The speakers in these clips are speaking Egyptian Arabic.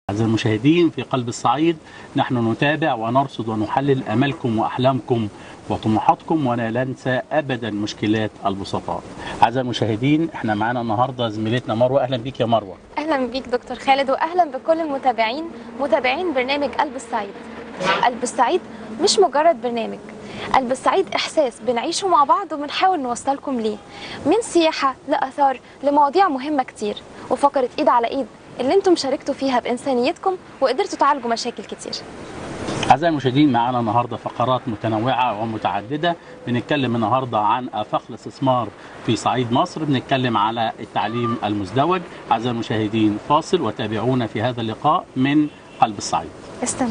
أعزائي المشاهدين في قلب الصعيد نحن نتابع ونرصد ونحلل أملكم وأحلامكم وطموحاتكم ولا ننسى أبدا مشكلات البسطاء أعزائي المشاهدين احنا معانا النهاردة زميلتنا مروة أهلا بيك يا مروة اهلا بيك دكتور خالد واهلا بكل المتابعين متابعين برنامج قلب الصعيد قلب الصعيد مش مجرد برنامج قلب الصعيد احساس بنعيشه مع بعض وبنحاول نوصلكم ليه من سياحه لاثار لمواضيع مهمه كتير وفقره ايد على ايد اللي انتم شاركتوا فيها بانسانيتكم وقدرتوا تعالجوا مشاكل كتير أعزائي المشاهدين معانا النهاردة فقرات متنوعة ومتعددة بنتكلم النهاردة عن آفاق الاستثمار في صعيد مصر بنتكلم على التعليم المزدوج أعزائي المشاهدين فاصل وتابعونا في هذا اللقاء من قلب الصعيد استنوا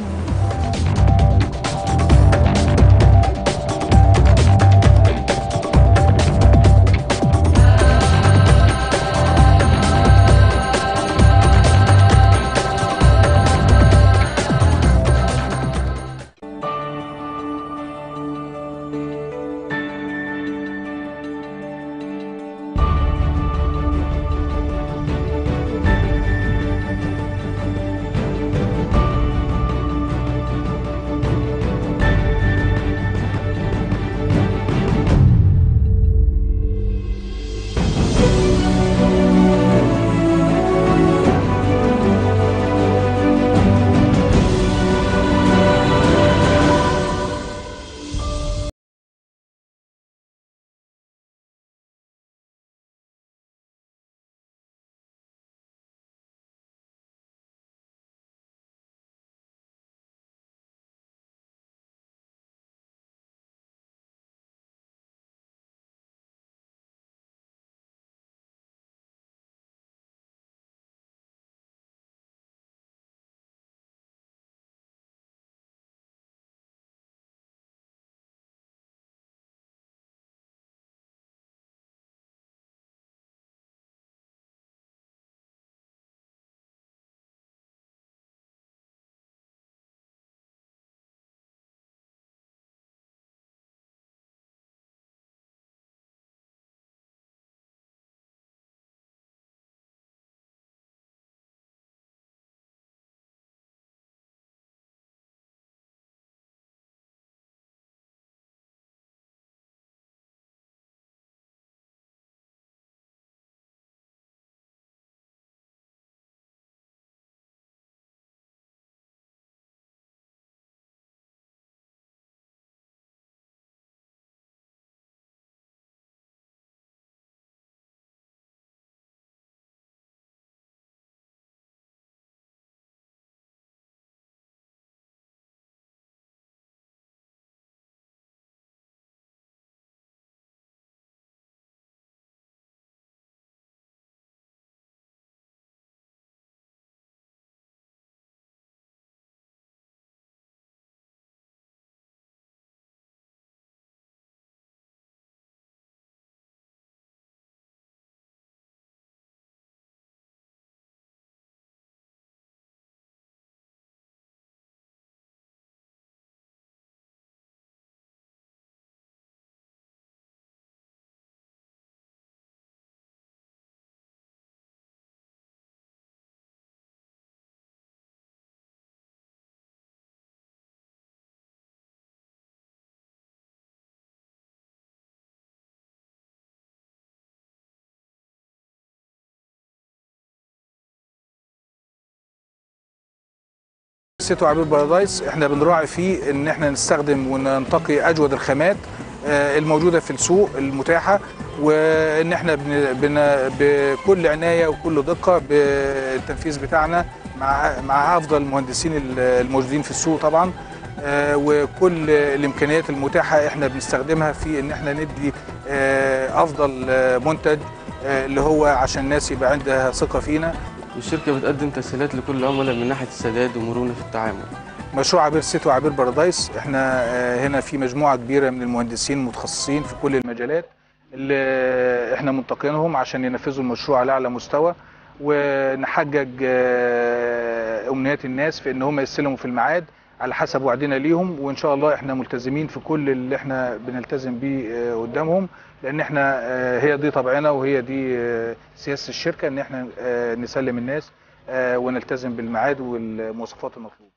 سيتو عبير بارادايس احنا بنراعي فيه ان احنا نستخدم وننتقي اجود الخامات آه، الموجوده في السوق المتاحه وان احنا بن بن بكل عنايه وكل دقه بالتنفيذ بتاعنا مع مع افضل المهندسين الموجودين في السوق طبعا آه، وكل الامكانيات المتاحه احنا بنستخدمها في ان احنا ندي آه، افضل آه، منتج آه، اللي هو عشان الناس يبقى عندها ثقه فينا والشركة بتقدم تسهيلات لكل العملاء من ناحية السداد ومرونة في التعامل مشروع عبير سيتو عبير بارادايس احنا آه، هنا في مجموعه كبيره من المهندسين متخصصين في كل المجالات اللي احنا منتقينهم عشان ينفذوا المشروع على اعلى مستوى ونحجج آه، امنيات الناس في ان هم يستلموا في الميعاد على حسب وعدنا ليهم وان شاء الله احنا ملتزمين في كل اللي احنا بنلتزم بيه آه، قدامهم لان احنا آه، هي دي طبعنا وهي دي آه، سياسه الشركه ان احنا آه، نسلم الناس آه، ونلتزم بالميعاد والمواصفات المطلوبه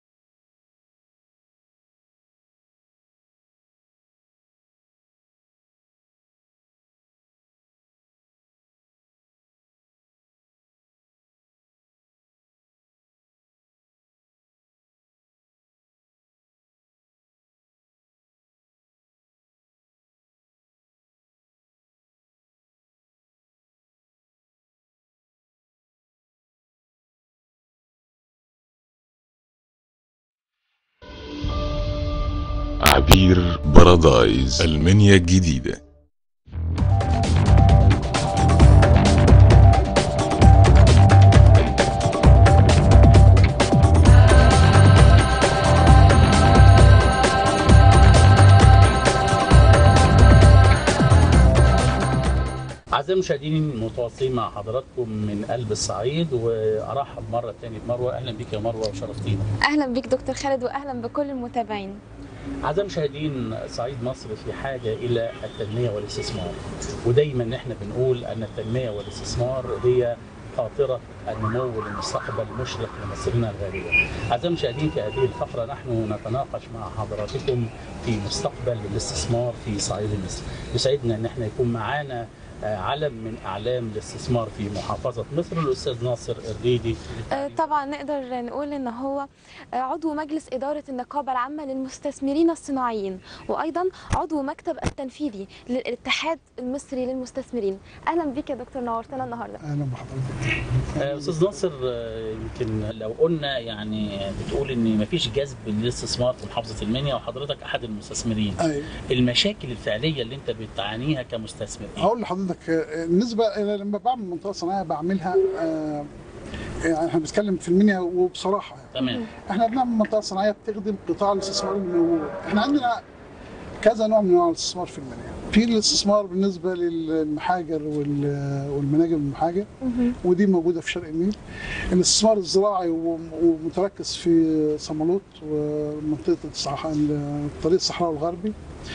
عبير بارادايز المنيا الجديدة أعزائي المشاهدين متواصلين مع حضراتكم من قلب الصعيد وأرحب مرة تانية بمروة أهلا بك يا مروة وشرفتينا اهلا بيك دكتور خالد واهلا بكل المتابعين أعزائي المشاهدين صعيد مصر في حاجة إلى التنمية والاستثمار ودايما احنا بنقول أن التنمية والاستثمار هي قاطرة النمو للمستقبل المشرق لمصرنا الغالية. أعزائي المشاهدين في هذه الفقرة نحن نتناقش مع حضراتكم في مستقبل الاستثمار في صعيد مصر. يسعدنا أن احنا يكون معانا آه، علم من أعلام الاستثمار في محافظة مصر الأستاذ ناصر الريدي آه، طبعا نقدر نقول ان هو آه، عضو مجلس اداره النقابه العامه للمستثمرين الصناعيين وايضا عضو مكتب التنفيذي للاتحاد المصري للمستثمرين اهلا بيك يا دكتور نورتنا النهارده اهلا بحضرتك آه، استاذ ناصر آه، يمكن لو قلنا يعني بتقول ان مفيش جذب للاستثمار في محافظه المنيا وحضرتك احد المستثمرين ايوه المشاكل الفعليه اللي انت بتعانيها كمستثمر إيه؟ هقول لحضرتك آه، بالنسبه إلى لما بعمل منطقه صناعيه بعملها آه، يعني احنا بنتكلم في المنيا وبصراحه يعني. تمام احنا بنعمل منطقه صناعيه بتخدم قطاع الاستثمار الموجود احنا عندنا كذا نوع من انواع الاستثمار في المنيا في الاستثمار بالنسبه للمحاجر وال- والمناجم المحاجر ودي موجوده في شرق النيل الاستثمار الزراعي وم- ومتركز في صمالوط ومنطقه الصح- الطريق الصحراوي الغربي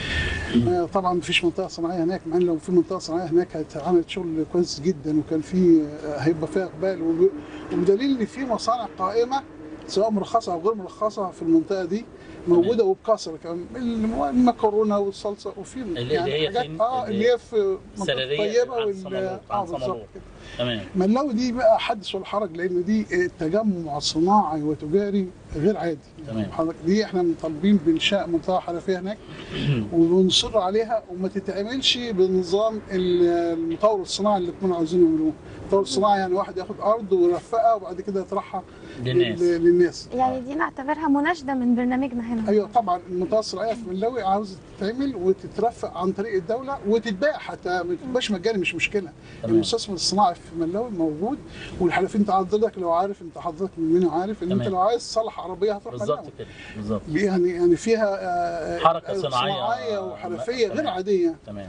آه، طبعا مفيش منطقه صناعيه هناك مع ان لو في منطقه صناعيه هناك هتعمل شغل كويس جدا وكان في آه، هيبقى فيها اقبال وب- وبدليل ان في مصانع قائمه سواء مرخصه او غير مرخصه في المنطقه دي موجوده وبكثره كمان الم- المكرونه والصلصه وفي اللي هي حاجات فين؟ اه اللي اللي هي في منطقه سررية طيبه عن وال صمالوط، عن اه بالظبط صمالوط. كده تمام ملاوي دي بقى حدث ولا حرج لان دي تجمع صناعي وتجاري غير عادي تمام. حضرتك دي احنا مطالبين بانشاء منطقه حرفيه هناك وبنصر عليها وما تتعملش بنظام ال- المطور الصناعي اللي كنا عاوزين يعملوه المطور الصناعي يعني واحد ياخد ارض ويرفقها وبعد كده يطرحها للناس لل- للناس يعني دي نعتبرها مناشده من برنامجنا هنا ايوه طبعا المنطقه الصناعيه في ملاوي عاوزه تتعمل وتترفق عن طريق الدوله وتتباع حتى ما تبقاش مجاني مش مشكله تمام. المستثمر الصناعي في ملاوي موجود والحلفين انت حضرتك لو عارف انت حضرتك من مين عارف ان انت تمام. لو عايز تصلح عربيه هتروح بالظبط ملاوي كده بالظبط يعني يعني فيها آه، حركة آه، صناعية. صناعيه وحرفيه تمام. غير عاديه تمام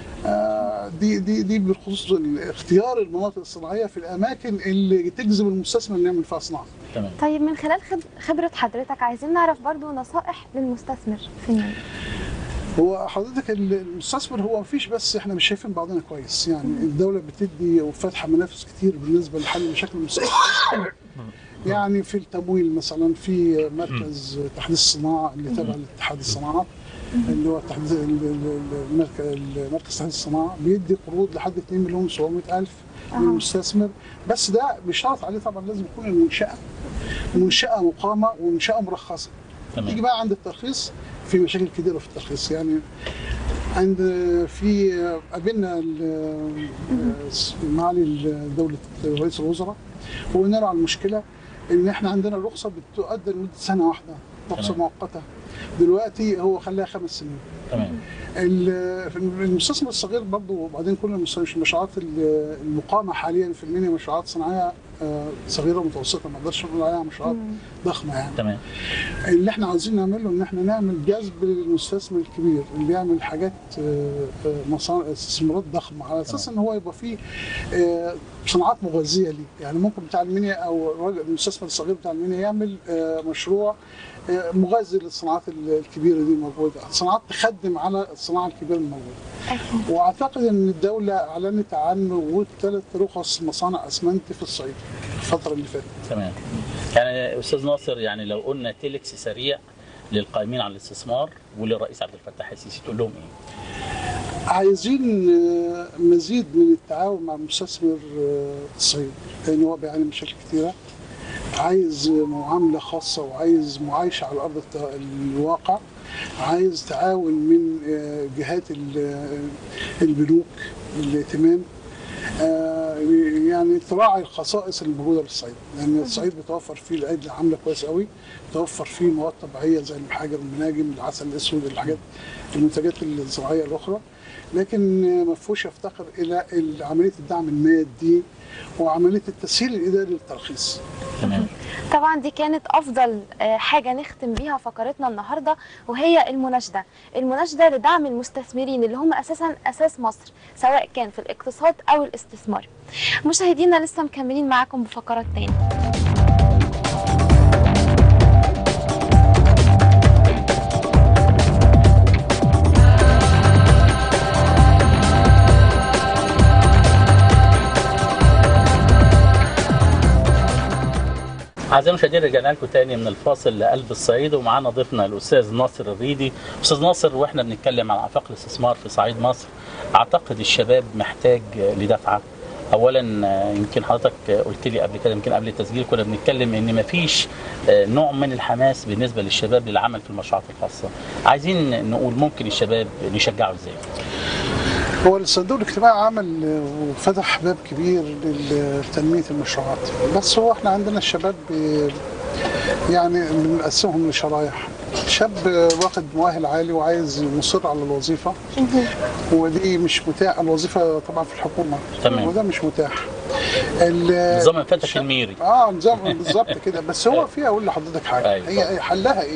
آه، دي دي دي بخصوص اختيار المناطق الصناعيه في الاماكن اللي تجذب المستثمر انه يعمل فيها صناعه تمام طيب من خلال خب- خبره حضرتك عايزين نعرف برضو نصائح للمستثمر في المنيا هو حضرتك المستثمر هو مفيش بس احنا مش شايفين بعضنا كويس يعني الدوله بتدي وفاتحه منافس كتير بالنسبه لحل مشاكل المستثمر يعني في التمويل مثلا في مركز تحديث الصناعه اللي تبع لاتحاد الصناعات اللي هو تحديث ال- ال- المركز المركز تحديث الصناعه بيدي قروض لحد 2 مليون 700 الف للمستثمر بس ده بيشترط عليه طبعا لازم يكون المنشاه منشاه مقامه ومنشاه مرخصه تيجي تمام بقى عند الترخيص في مشاكل كتيره في الترخيص يعني عند في قابلنا ال- معالي دوله رئيس الوزراء وقلنا له على المشكله ان احنا عندنا الرخصه بتؤدى لمده سنه واحده رخصه تمام. مؤقته دلوقتي هو خلاها خمس سنين تمام ال- في المستثمر الصغير برضه وبعدين كل المس- المشروعات ال- المقامه حاليا في المنيا مشروعات صناعيه آه، صغيره ومتوسطه ما اقدرش اقول عليها مشروعات ضخمه يعني تمام اللي احنا عاوزين نعمله ان احنا نعمل جذب للمستثمر الكبير اللي يعمل حاجات آه، آه، مصانع استثمارات ضخمه على اساس ان هو يبقى فيه آه، صناعات مغذيه ليه يعني ممكن بتاع المنيا او الراجل المستثمر الصغير بتاع المنيا يعمل آه، مشروع آه، مغذي للصناعات الكبيره دي موجوده صناعات تخدم على الصناعه الكبيره الموجوده أكيد. واعتقد ان الدوله اعلنت عن وجود ثلاث رخص مصانع اسمنت في الصعيد الفتره اللي فاتت تمام يعني استاذ ناصر يعني لو قلنا تيلكس سريع للقائمين على الاستثمار وللرئيس عبد الفتاح السيسي تقول لهم ايه؟ عايزين آه، مزيد من التعاون مع المستثمر آه، الصعيدي لان هو بيعاني من مشاكل كتيره عايز معامله خاصه وعايز معايشه على ارض الت- الواقع عايز تعاون من آه، جهات ال- آه، البنوك الائتمان آه، يعني تراعي الخصائص الموجوده للصعيد لان الصعيد بيتوفر فيه الايدي العامله كويس قوي بيتوفر فيه مواد طبيعيه زي المحاجر والمناجم العسل الاسود الحاجات المنتجات الزراعيه الاخرى لكن آه، ما فيهوش يفتقر الى ال- عمليه الدعم المادي وعمليه التسهيل الاداري للترخيص تمام طبعا دي كانت افضل آه، حاجه نختم بيها فقرتنا النهارده وهي المناشده المناشده لدعم المستثمرين اللي هم اساسا اساس مصر سواء كان في الاقتصاد او الاستثمار مشاهدينا لسه مكملين معاكم بفقرات تاني اعزائي المشاهدين رجعنا لكم تاني من الفاصل لقلب الصعيد ومعانا ضيفنا الاستاذ ناصر الريدي استاذ ناصر واحنا بنتكلم عن افاق الاستثمار في صعيد مصر اعتقد الشباب محتاج لدفعه اولا آه، يمكن حضرتك آه، قلت لي قبل كده يمكن قبل التسجيل كنا بنتكلم ان مفيش آه، نوع من الحماس بالنسبه للشباب للعمل في المشروعات الخاصه عايزين نقول ممكن الشباب نشجعه ازاي هو الصندوق الاجتماعي عمل آه، وفتح باب كبير لتنميه المشروعات بس هو احنا عندنا الشباب بي- يعني بنقسمهم لشرايح شاب آه، واخد مؤهل عالي وعايز مصر على الوظيفه ودي مش متاح الوظيفه طبعا في الحكومه تمام. وده مش متاح ال- نظام الفتح الشاب- الميري اه نظام بالظبط كده بس هو فيها اقول لحضرتك حاجه أيوة. هي حلها ايه؟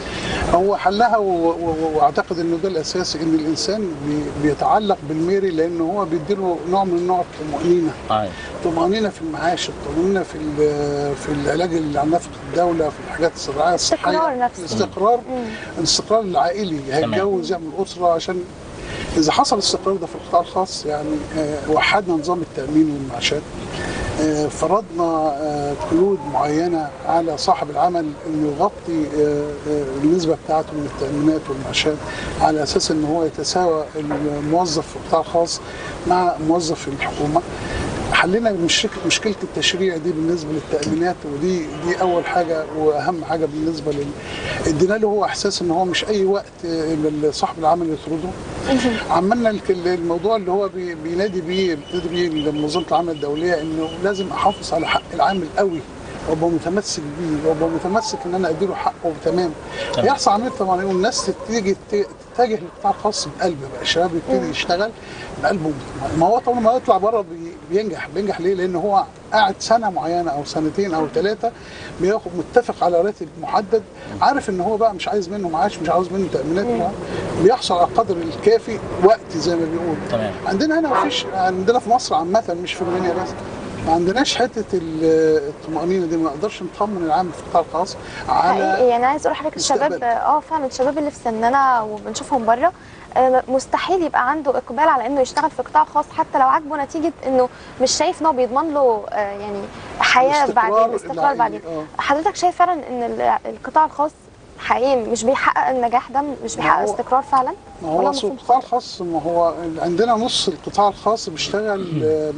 هو حلها و- و- واعتقد انه ده الاساسي ان الانسان بي- بيتعلق بالميري لانه هو بيديله نوع من نوع الطمانينه آه. طمانينه في المعاش الطمانينه في ال- في العلاج اللي عن نفقه الدوله في الحاجات الزراعيه الصحيه استقرار نفسي. الاستقرار الاستقرار العائلي هيتجوز يعمل اسره عشان اذا حصل الاستقرار ده في القطاع الخاص يعني آه، وحدنا نظام التامين والمعاشات آه، فرضنا آه، قيود معينه على صاحب العمل انه يغطي آه، آه، النسبه بتاعته من التامينات والمعاشات على اساس ان هو يتساوى الموظف في القطاع الخاص مع موظف في الحكومه حلينا مشك- مشكله التشريع دي بالنسبه للتامينات ودي دي اول حاجه واهم حاجه بالنسبه لل ادينا له هو احساس ان هو مش اي وقت آه، صاحب العمل يطرده عملنا الك- الموضوع اللي هو بي- بينادي بيه بتنادي بيه منظمه العمل الدوليه انه لازم احافظ على حق العامل قوي وابقى متمسك بيه وابقى متمسك ان انا اديله حقه تمام تمام. هيحصل عمليه طبعا والناس تيجي ت- تتجه للقطاع الخاص بقلب بقى الشباب يبتدي يشتغل بقلبه ما هو طبعا ما يطلع بره بي- بينجح بينجح ليه؟ لان هو قاعد سنه معينه او سنتين او ثلاثه بياخد متفق على راتب محدد عارف ان هو بقى مش عايز منه معاش مش عاوز منه تامينات بيحصل على القدر الكافي وقت زي ما بيقول تمام عندنا هنا مفيش عندنا في مصر عامة مش في المنيا بس ما عندناش حتة ال- الطمأنينة دي ما نقدرش نطمن العامل في القطاع الخاص على حقيقي يعني عايز اقول لحضرتك الشباب مستقبل. اه فعلا الشباب اللي في سننا وبنشوفهم بره آه، مستحيل يبقى عنده اقبال على انه يشتغل في قطاع خاص حتى لو عاجبه نتيجه انه مش شايف ان هو بيضمن له آه، يعني حياه الاستقرار بعدين استقرار العائلي، بعدين آه. حضرتك شايف فعلا ان ال- القطاع الخاص حقيقي مش بيحقق النجاح ده مش ما بيحقق هو- استقرار فعلا ما ولا هو مفهوم أصل القطاع خاطئ؟ الخاص ما هو عندنا نص القطاع الخاص بيشتغل آه،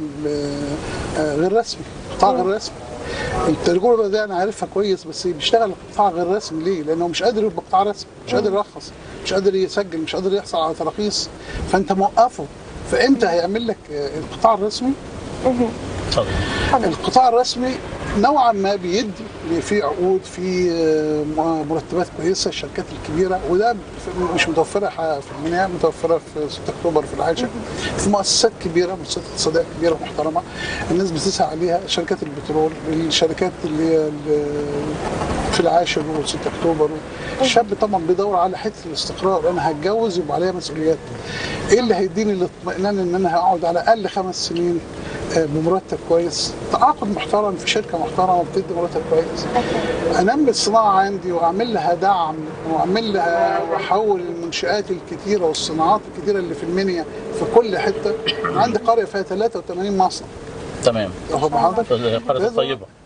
آه، غير رسمي قطاع غير رسمي التجربه دي انا عارفها كويس بس بيشتغل قطاع غير رسمي ليه؟ لانه مش قادر يبقى قطاع رسمي مش قادر يرخص مش قادر يسجل مش قادر يحصل على تراخيص فانت موقفه فامتى هيعمل لك آه، القطاع الرسمي اتفضل القطاع الرسمي نوعا ما بيدي في عقود في آه، مرتبات كويسه الشركات الكبيره وده مش متوفره ح- في المنيا متوفره في 6 اكتوبر في العاشر في مؤسسات كبيره مؤسسات اقتصاديه كبيره محترمه الناس بتسعى عليها شركات البترول الشركات اللي هي ال- في العاشر و6 اكتوبر الشاب طبعا بيدور على حته الاستقرار انا هتجوز يبقى عليا مسؤوليات ايه اللي هيديني الاطمئنان ان انا هقعد على الاقل خمس سنين آه، بمرتب كويس تعاقد محترم في شركه محترمه وبتدي مرتب كويس انمي الصناعه عندي واعمل لها دعم واعمل لها واحول المنشات الكتيره والصناعات الكتيره اللي في المنيا في كل حته عندي قريه فيها 83 مصنع تمام واخد بال حضرتك؟ القرية لازم- الطيبة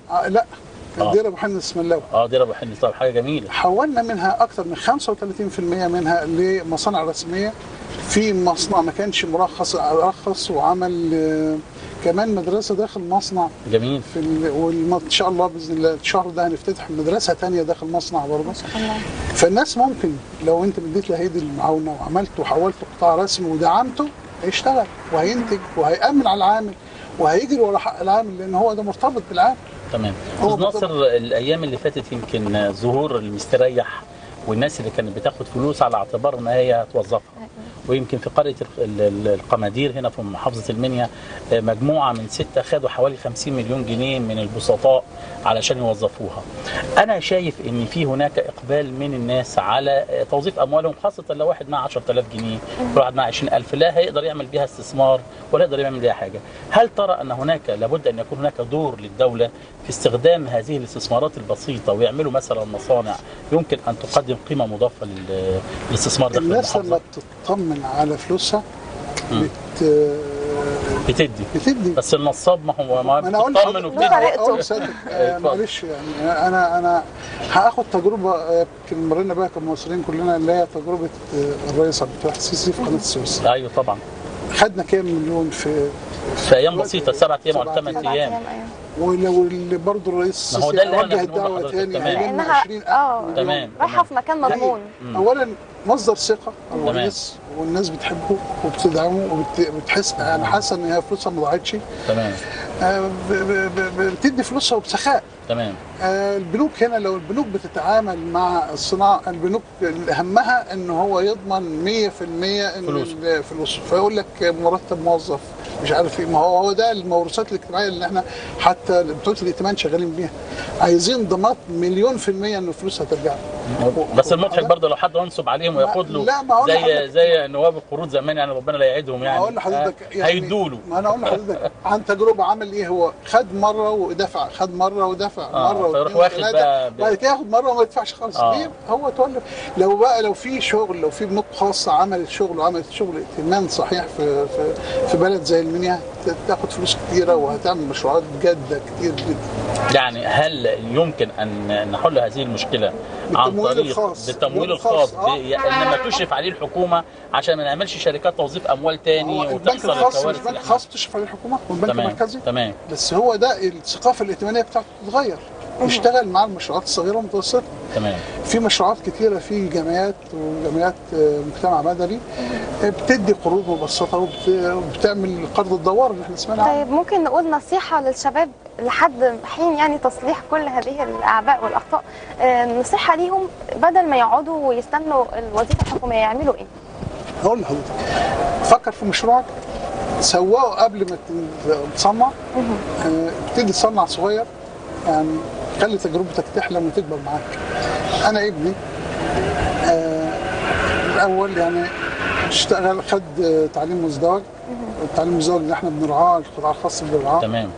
آه لا آه. كان دير ابو حنين الاسماعيلاوي اه دي ابو حني طب حاجه جميله حولنا منها اكثر من 35% منها لمصانع رسميه في مصنع ما كانش مرخص رخص وعمل آه، كمان مدرسه داخل مصنع جميل في ال... وان شاء الله باذن الله الشهر ده هنفتتح مدرسه تانية داخل مصنع برضه الله فالناس ممكن لو انت مديت له هيدي المعاونه وعملت وحولته قطاع رسمي ودعمته هيشتغل وهينتج وهيامن على العامل وهيجري ورا حق العامل لان هو ده مرتبط بالعامل تمام هو استاذ بالضبط. ناصر الايام اللي فاتت يمكن ظهور المستريح والناس اللي كانت بتاخد فلوس على اعتبار ان هي توظفها ويمكن في قريه ال- ال- القنادير هنا في محافظه المنيا آه، مجموعه من سته خدوا حوالي 50 مليون جنيه من البسطاء علشان يوظفوها. انا شايف ان في هناك اقبال من الناس على آه، توظيف اموالهم خاصه لو واحد معاه 10000 جنيه كل واحد معاه 20000 لا هيقدر يعمل بيها استثمار ولا يقدر يعمل بيها حاجه. هل ترى ان هناك لابد ان يكون هناك دور للدوله في استخدام هذه الاستثمارات البسيطه ويعملوا مثلا مصانع يمكن ان تقدم قيمه مضافه لل- للاستثمار داخل الناس المحافظه؟ لما بتطمن على فلوسها مم. بت... بتدي بتدي بس النصاب ما هو ما ما انا اقول بتطمن لحضرتك- وبتدي طريقته. اقول لسيادتك آه، اتفضل. معلش يعني انا انا هاخد تجربه آه، يمكن مرينا بها كمصريين كلنا اللي هي تجربه آه، الرئيس عبد الفتاح السيسي في قناه السويس ايوه طبعا خدنا كام مليون في في ايام بسيطه سبعة ايام ولا سبعة ثمان أيام. ايام ايوه ولو اللي برضه الرئيس ما هو السيسي ده اللي أنا وجه بنقوله الدعوه لحضرتك. تاني تمام. هيلم لانها 20 اه تمام. رايحه في مكان مضمون مم. اولا مصدر ثقه الرئيس والناس بتحبه وبتدعمه وبتحس يعني حاسه ان هي فلوسها ما ضاعتش تمام آه، ب- ب- ب- بتدي فلوسها وبسخاء تمام آه، البنوك هنا لو البنوك بتتعامل مع الصناعه البنوك همها ان هو يضمن 100% ان فلوسه. الفلوس فيقول لك مرتب موظف مش عارف ايه ما هو هو ده الموروثات الاجتماعيه اللي احنا حتى بتوع الائتمان شغالين بيها عايزين ضمان مليون في الميه ان الفلوس هترجع بس المضحك برضه لو حد ينصب عليهم وياخد له لا، ما هو أنا زي حضرتك- زي نواب القروض زمان يعني ربنا لا يعيدهم يعني اقول لحضرتك آه، هيدوا له ما انا اقول لحضرتك عن تجربه عمل ايه هو خد مره ودفع خد مره ودفع آه، مره فيروح واثنين واخد وثلاثه بقى ب- بعد كده ياخد مره وما يدفعش خالص آه. ليه هو تولى لو بقى لو في شغل لو في بنوك خاصه عملت شغل وعملت شغل ائتمان صحيح في في, في بلد زي المنيا ت- تاخد فلوس كتيره وهتعمل مشروعات جاده كتير جدا يعني هل يمكن ان نحل هذه المشكله عن بالتمويل طريق الخاص. بالتمويل الخاص، الخاص آه. ب- انما تشرف عليه الحكومه عشان ما نعملش شركات توظيف اموال تاني هو البنك وتحصل الخاص الكوارث البنك اللي الخاص تشرف عليه الحكومه والبنك تمام المركزي تمام بس هو ده الثقافه الائتمانيه بتاعته تتغير يشتغل مع المشروعات الصغيره والمتوسطه تمام في مشروعات كتيرة في جمعيات وجمعيات آه، مجتمع مدني آه، بتدي قروض مبسطة وبت- وبتعمل قرض الدوار اللي احنا سمعنا عنه طيب ممكن نقول نصيحة للشباب لحد حين يعني تصليح كل هذه الأعباء والأخطاء آه، نصيحة ليهم بدل ما يقعدوا ويستنوا الوظيفة الحكومية يعملوا إيه؟ هقول لحضرتك فكر في مشروعك سواه قبل ما ت- تصنع آه، ابتدي تصنع صغير يعني خلي تجربتك تحلم وتكبر معاك انا ابني آه، الاول يعني اشتغل خد آه، تعليم مزدوج التعليم المزدوج اللي احنا بنرعاه القطاع الخاص اللي بنرعاه تمام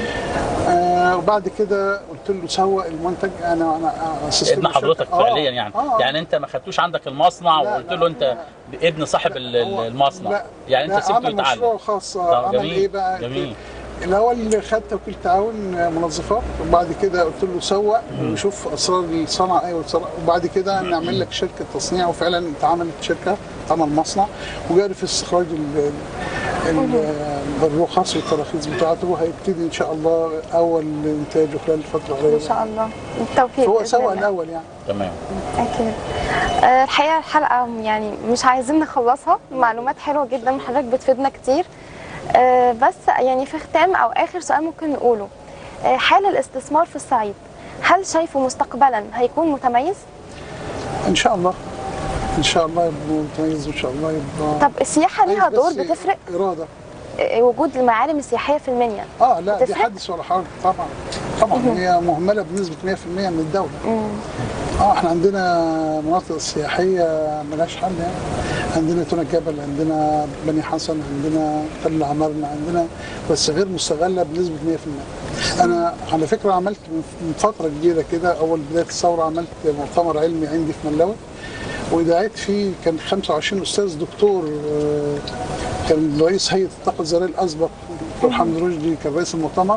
آه وبعد كده قلت له سوق المنتج انا انا أسست ابن له شركة. حضرتك آه، فعليا يعني آه يعني انت ما خدتوش عندك المصنع لا، وقلت لا، له انت ابن صاحب ال- ال- هو- المصنع لا، يعني لا، انت سبته عمل يتعلم مشروع خاص طب آه، عمل جميل، ايه بقى جميل. الاول خد توكيل تعاون آه، منظفات وبعد كده قلت له سوق وشوف اسرار الصنعه ايه والصنعة. وبعد كده نعمل لك شركه تصنيع وفعلا اتعملت شركه اتعمل مصنع وجاري في استخراج ال- ال- الرخص والتراخيص بتاعته وهيبتدي ان شاء الله اول انتاجه خلال الفتره إن القريبه شاء الله بالتوفيق فهو بإذن سوق الله. الاول يعني تمام أكيد آه، الحقيقة الحلقة يعني مش عايزين نخلصها معلومات حلوة جدا وحضرتك بتفيدنا كتير آه، بس يعني في ختام أو آخر سؤال ممكن نقوله آه، حال الاستثمار في الصعيد هل شايفه مستقبلا هيكون متميز؟ ان شاء الله ان شاء الله يبقى متميز ان شاء الله يبقى طب السياحة ليها عايز دور بس بتفرق اراده آه، وجود المعالم السياحية في المنيا اه لا دي بتفرق؟ حدث ولا حرج طبعا طبعا هي مهمله بنسبه 100% من الدوله اه احنا عندنا مناطق سياحيه ملهاش حل يعني عندنا تونة الجبل عندنا بني حسن عندنا تل العمارنة عندنا بس غير مستغله بنسبه 100% انا على فكره عملت من فتره كبيره كده اول بدايه الثوره عملت مؤتمر علمي عندي في ملاوي ودعيت فيه كان 25 استاذ دكتور آه، كان رئيس هيئه الطاقه الذريه الاسبق دكتور حمد رشدي كان رئيس المؤتمر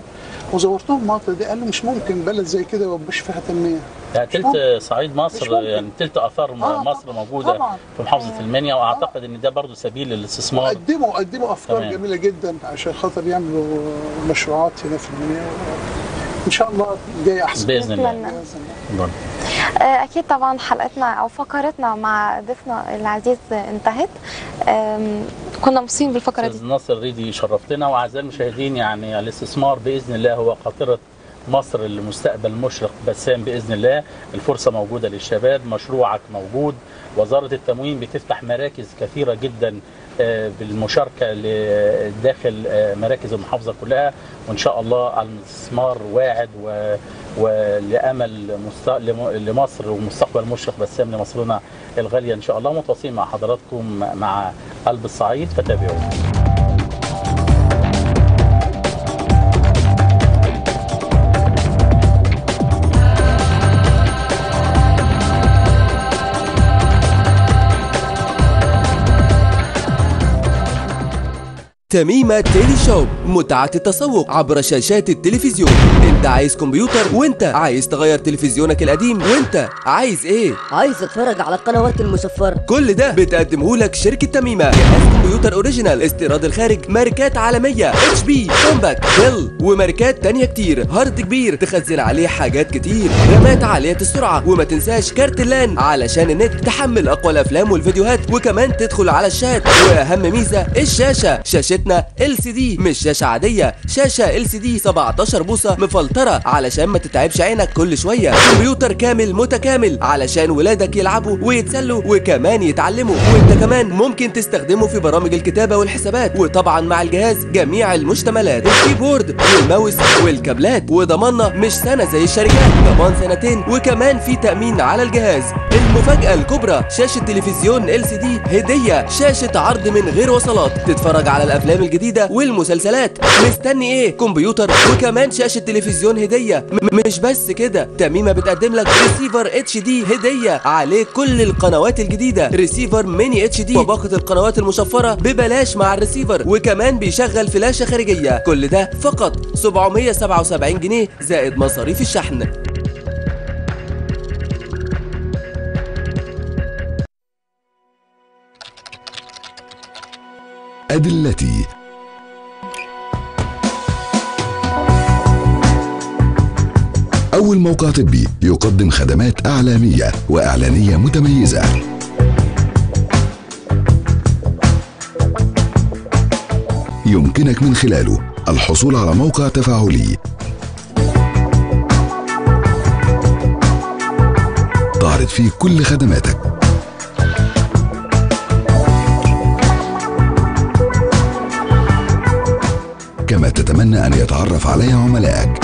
وزورتهم المناطق دي قالوا مش ممكن بلد زي كده ما يبقاش فيها تنميه يعني مش تلت صعيد مش مصر ممكن. يعني تلت اثار م- آه، مصر موجوده طبعا في محافظه المنيا واعتقد ان ده برضو سبيل للاستثمار قدموا قدموا افكار تمام. جميله جدا عشان خاطر يعملوا مشروعات هنا في المنيا ان شاء الله جاي احسن باذن الله نتمنى. بإذن الله. الله. آه، أكيد طبعا حلقتنا أو فقرتنا مع ضيفنا العزيز انتهت آم، كنا مبسوطين بالفقرة دي استاذ ناصر ريدي شرفتنا واعزائي المشاهدين يعني الاستثمار باذن الله هو قاطره مصر لمستقبل مشرق بسام باذن الله الفرصه موجوده للشباب مشروعك موجود وزاره التموين بتفتح مراكز كثيره جدا آه، بالمشاركه ل- داخل آه، مراكز المحافظه كلها وان شاء الله الاستثمار واعد و ولامل مست... لم- لمصر ومستقبل مشرق بسام لمصرنا الغاليه ان شاء الله متواصلين مع حضراتكم مع قلب الصعيد فتابعونا تميمة تيلي شوب متعة التسوق عبر شاشات التلفزيون انت عايز كمبيوتر وانت عايز تغير تلفزيونك القديم وانت عايز ايه عايز اتفرج على القنوات المشفرة كل ده بتقدمه لك شركة تميمة جهاز كمبيوتر اوريجينال استيراد الخارج ماركات عالمية اتش بي كومباك ديل وماركات تانية كتير هارد كبير تخزن عليه حاجات كتير رامات عالية السرعة وما تنساش كارت اللان علشان النت تحمل اقوى الافلام والفيديوهات وكمان تدخل على الشات واهم ميزة الشاشة شاشتنا ال سي دي مش شاشة عادية شاشة ال سي دي 17 بوصة مفلترة علشان ما تتعبش عينك كل شوية كمبيوتر كامل متكامل علشان ولادك يلعبوا ويتسلوا وكمان يتعلموا وانت كمان ممكن تستخدمه في برامج الكتابة والحسابات وطبعا مع الجهاز جميع المشتملات الكيبورد والماوس والكابلات وضماننا مش سنة زي الشركات ضمان سنتين وكمان في تأمين على الجهاز المفاجأة الكبرى شاشة تلفزيون ال سي دي هدية شاشة عرض من غير وصلات تتفرج على الأفلام الجديدة والمسلسلات مستني ايه كمبيوتر وكمان شاشة تلفزيون هدية م- مش بس كده تميمة بتقدم لك ريسيفر اتش دي هدية عليه كل القنوات الجديدة ريسيفر ميني اتش دي وباقة القنوات المشفرة ببلاش مع الريسيفر وكمان بيشغل فلاشة خارجية كل ده فقط 777 جنيه زائد مصاريف الشحن أدلتي أول موقع طبي يقدم خدمات أعلامية وإعلانية متميزة يمكنك من خلاله الحصول على موقع تفاعلي تعرض فيه كل خدماتك كما تتمنى أن يتعرف عليها عملائك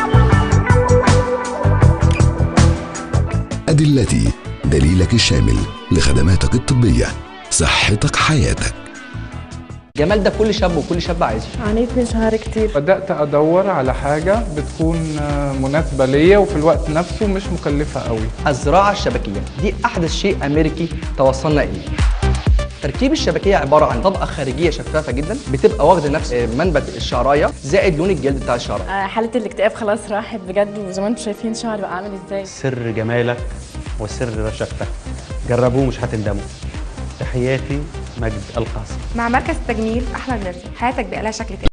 أدلتي دليلك الشامل لخدماتك الطبية صحتك حياتك جمال ده كل شاب وكل شاب عايزه عانيت من شهر كتير بدأت أدور على حاجة بتكون آه، مناسبة ليا وفي الوقت نفسه مش مكلفة قوي الزراعة الشبكية دي أحدث شيء أمريكي توصلنا إليه تركيب الشبكية عبارة عن طبقة خارجية شفافة جدا بتبقى واخدة نفس منبت الشعراية زائد لون الجلد بتاع الشعراية آه، حالة الاكتئاب خلاص راحت بجد وزي ما انتم شايفين شعري بقى عامل ازاي سر جمالك وسر رشاقتك جربوه مش هتندموا تحياتي مجد القاسم مع مركز التجميل احلى الناس حياتك بقى لها شكل تاني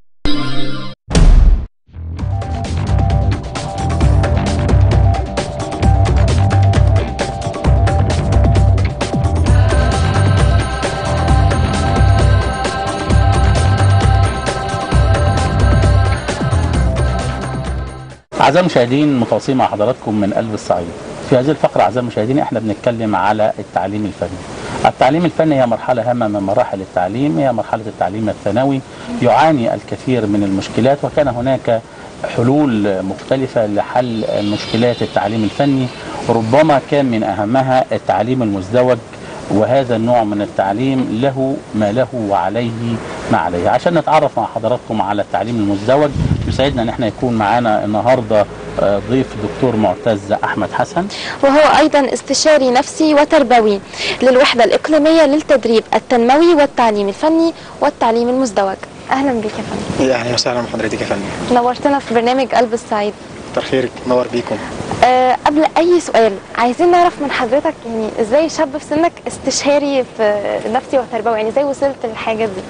أعزائي المشاهدين متواصلين مع حضراتكم من قلب الصعيد. في هذه الفقرة أعزائي المشاهدين احنا بنتكلم على التعليم الفني. التعليم الفني هي مرحلة هامة من مراحل التعليم هي مرحلة التعليم الثانوي يعاني الكثير من المشكلات وكان هناك حلول مختلفة لحل مشكلات التعليم الفني ربما كان من أهمها التعليم المزدوج وهذا النوع من التعليم له ما له وعليه ما عليه عشان نتعرف مع حضراتكم على التعليم المزدوج يسعدنا ان احنا يكون معانا النهارده آه، ضيف دكتور معتز احمد حسن وهو أيضا استشاري نفسي وتربوي للوحدة الإقليمية للتدريب التنموي والتعليم الفني والتعليم المزدوج اهلا بيك يا فندم اهلا وسهلا بحضرتك يا فندم نورتنا في برنامج قلب السعيد كتر خيرك نور بيكم أه قبل اي سؤال عايزين نعرف من حضرتك يعني ازاي شاب في سنك استشاري في نفسي وتربوي يعني ازاي وصلت للحاجه دي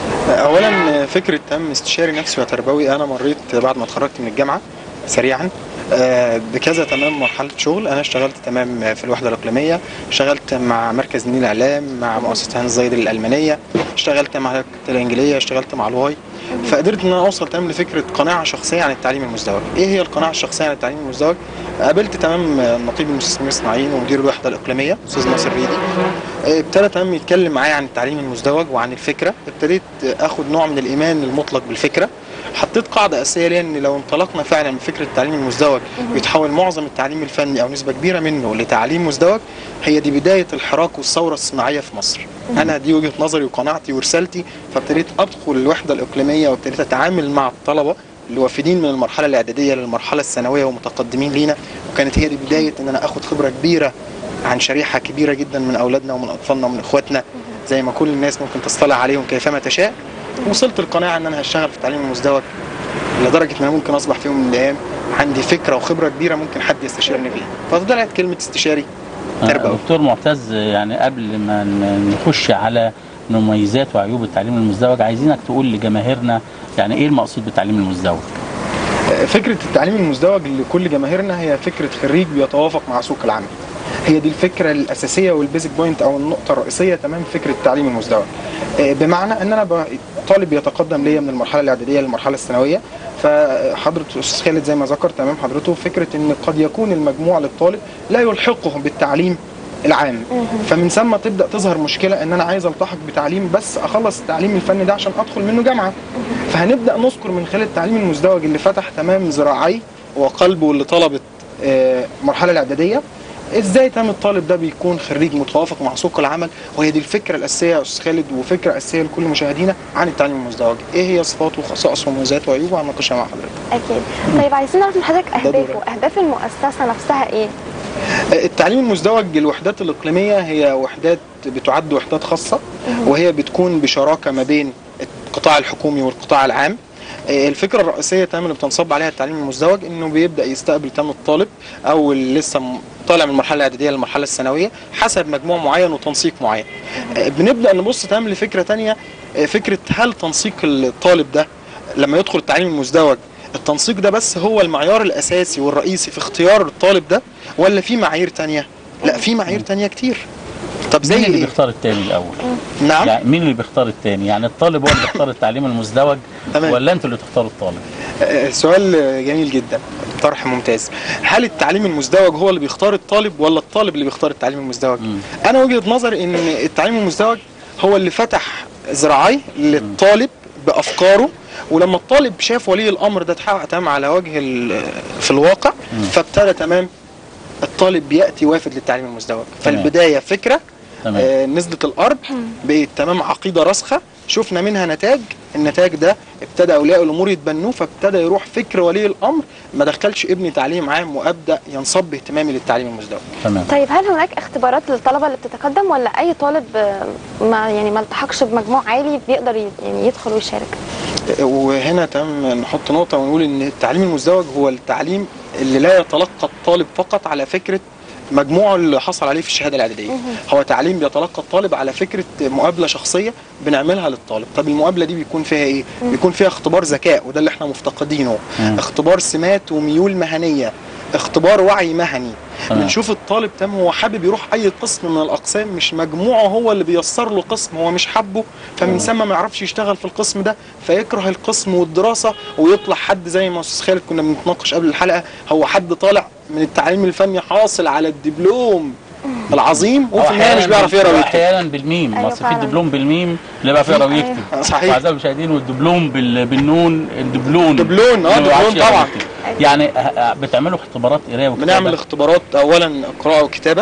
اولا فكره تم استشاري نفسي وتربوي انا مريت بعد ما اتخرجت من الجامعه سريعا آه، بكذا تمام مرحله شغل انا اشتغلت تمام في الوحده الاقليميه اشتغلت مع مركز النيل اعلام مع مؤسسه هانز زايد الالمانيه اشتغلت مع الهيئة الانجليزيه اشتغلت مع الواي فقدرت ان انا اوصل تمام لفكره قناعه شخصيه عن التعليم المزدوج ايه هي القناعه الشخصيه عن التعليم المزدوج قابلت تمام نقيب المستثمرين الصناعيين ومدير الوحده الاقليميه استاذ ناصر ريدي آه، ابتدى تمام يتكلم معايا عن التعليم المزدوج وعن الفكره ابتديت اخد نوع من الايمان المطلق بالفكره حطيت قاعده اساسيه ليا ان لو انطلقنا فعلا من فكره التعليم المزدوج ويتحول معظم التعليم الفني او نسبه كبيره منه لتعليم مزدوج هي دي بدايه الحراك والثوره الصناعيه في مصر انا دي وجهه نظري وقناعتي ورسالتي فابتديت ادخل الوحده الاقليميه وابتديت اتعامل مع الطلبه اللي وافدين من المرحله الاعداديه للمرحله الثانويه ومتقدمين لينا وكانت هي دي بدايه ان انا اخد خبره كبيره عن شريحه كبيره جدا من اولادنا ومن اطفالنا ومن اخواتنا زي ما كل الناس ممكن تطلع عليهم كيفما تشاء وصلت القناعه ان انا هشتغل في التعليم المزدوج لدرجه ان انا ممكن اصبح في يوم من الايام عندي فكره وخبره كبيره ممكن حد يستشيرني فيها فطلعت كلمه استشاري تربوي دكتور معتز يعني قبل ما ن- نخش على مميزات وعيوب التعليم المزدوج عايزينك تقول لجماهيرنا يعني ايه المقصود بالتعليم المزدوج فكره التعليم المزدوج لكل جماهيرنا هي فكره خريج بيتوافق مع سوق العمل هي دي الفكره الاساسيه والبيزك بوينت او النقطه الرئيسيه تمام فكره التعليم المزدوج آه، بمعنى ان انا ب- طالب يتقدم ليا من المرحله الاعداديه للمرحله الثانويه فحضرة استاذ خالد زي ما ذكر تمام حضرته فكره ان قد يكون المجموع للطالب لا يلحقه بالتعليم العام فمن ثم تبدا تظهر مشكله ان انا عايز التحق بتعليم بس اخلص التعليم الفني ده عشان ادخل منه جامعه فهنبدا نذكر من خلال التعليم المزدوج اللي فتح تمام ذراعي وقلبه اللي طلبت آه، المرحله الاعداديه ازاي تم الطالب ده بيكون خريج متوافق مع سوق العمل وهي دي الفكره الاساسيه يا استاذ خالد وفكره اساسيه لكل مشاهدينا عن التعليم المزدوج ايه هي صفاته وخصائصه ومميزاته وعيوبه هنناقشها مع حضرتك اكيد طيب عايزين نعرف من حضرتك اهدافه اهداف المؤسسه نفسها ايه التعليم المزدوج الوحدات الإقليمية هي وحدات بتعد وحدات خاصة وهي بتكون بشراكة ما بين القطاع الحكومي والقطاع العام الفكرة الرئيسية تمام اللي بتنصب عليها التعليم المزدوج انه بيبدأ يستقبل تام الطالب او اللي لسه م- طالع من المرحلة الإعدادية للمرحلة الثانوية حسب مجموع معين وتنسيق معين بنبدأ نبص تمام لفكرة تانية فكرة هل تنسيق الطالب ده لما يدخل التعليم المزدوج التنسيق ده بس هو المعيار الاساسي والرئيسي في اختيار الطالب ده ولا في معايير تانية لا في معايير تانية كتير طب زي مين اللي ايه بيختار التاني الاول نعم يعني مين اللي بيختار التاني يعني الطالب هو اللي بيختار التعليم المزدوج ولا انتوا اللي تختاروا الطالب آه، سؤال جميل جدا طرح ممتاز هل التعليم المزدوج هو اللي بيختار الطالب ولا الطالب اللي بيختار التعليم المزدوج انا وجهة نظري ان التعليم المزدوج هو اللي فتح ذراعي للطالب بافكاره ولما الطالب شاف ولي الامر ده اتحقق تمام على وجه ال- في الواقع فابتدى تمام الطالب بياتي وافد للتعليم المزدوج فالبدايه فكره تمام. آه نزلت الارض بقت تمام عقيده راسخه شفنا منها نتاج النتاج ده ابتدى اولياء الامور يتبنوه فابتدى يروح فكر ولي الامر ما دخلش ابني تعليم عام وابدا ينصب اهتمامي للتعليم المزدوج تمام طيب هل هناك اختبارات للطلبه اللي بتتقدم ولا اي طالب آه، ما يعني ما التحقش بمجموع عالي بيقدر ي- يعني يدخل ويشارك وهنا تم نحط نقطة ونقول إن التعليم المزدوج هو التعليم اللي لا يتلقى الطالب فقط على فكرة مجموعه اللي حصل عليه في الشهاده الاعداديه هو تعليم بيتلقى الطالب على فكره مقابله شخصيه بنعملها للطالب طب المقابله دي بيكون فيها ايه بيكون فيها اختبار ذكاء وده اللي احنا مفتقدينه اختبار سمات وميول مهنيه اختبار وعي مهني تمام. بنشوف الطالب تم هو حابب يروح اي قسم من الاقسام مش مجموعه هو اللي بيسر له قسم هو مش حابه فمن ثم ما يعرفش يشتغل في القسم ده فيكره القسم والدراسه ويطلع حد زي ما استاذ خالد كنا بنتناقش قبل الحلقه هو حد طالع من التعليم الفني حاصل على الدبلوم العظيم وفي النهايه مش بيعرف يقرا ويكتب احيانا بالميم أيوة اصل في فعلاً. الدبلوم بالميم اللي بقى يقرا ويكتب صحيح. واعزائي المشاهدين والدبلوم بال- بالنون الدبلون دبلون، آه، اللي ما بيعرفش دبلون يقرا طبعاً. ويكتب. يعني ه- ه- بتعملوا اختبارات قرايه وكتابه بنعمل اختبارات اولا قراءه وكتابه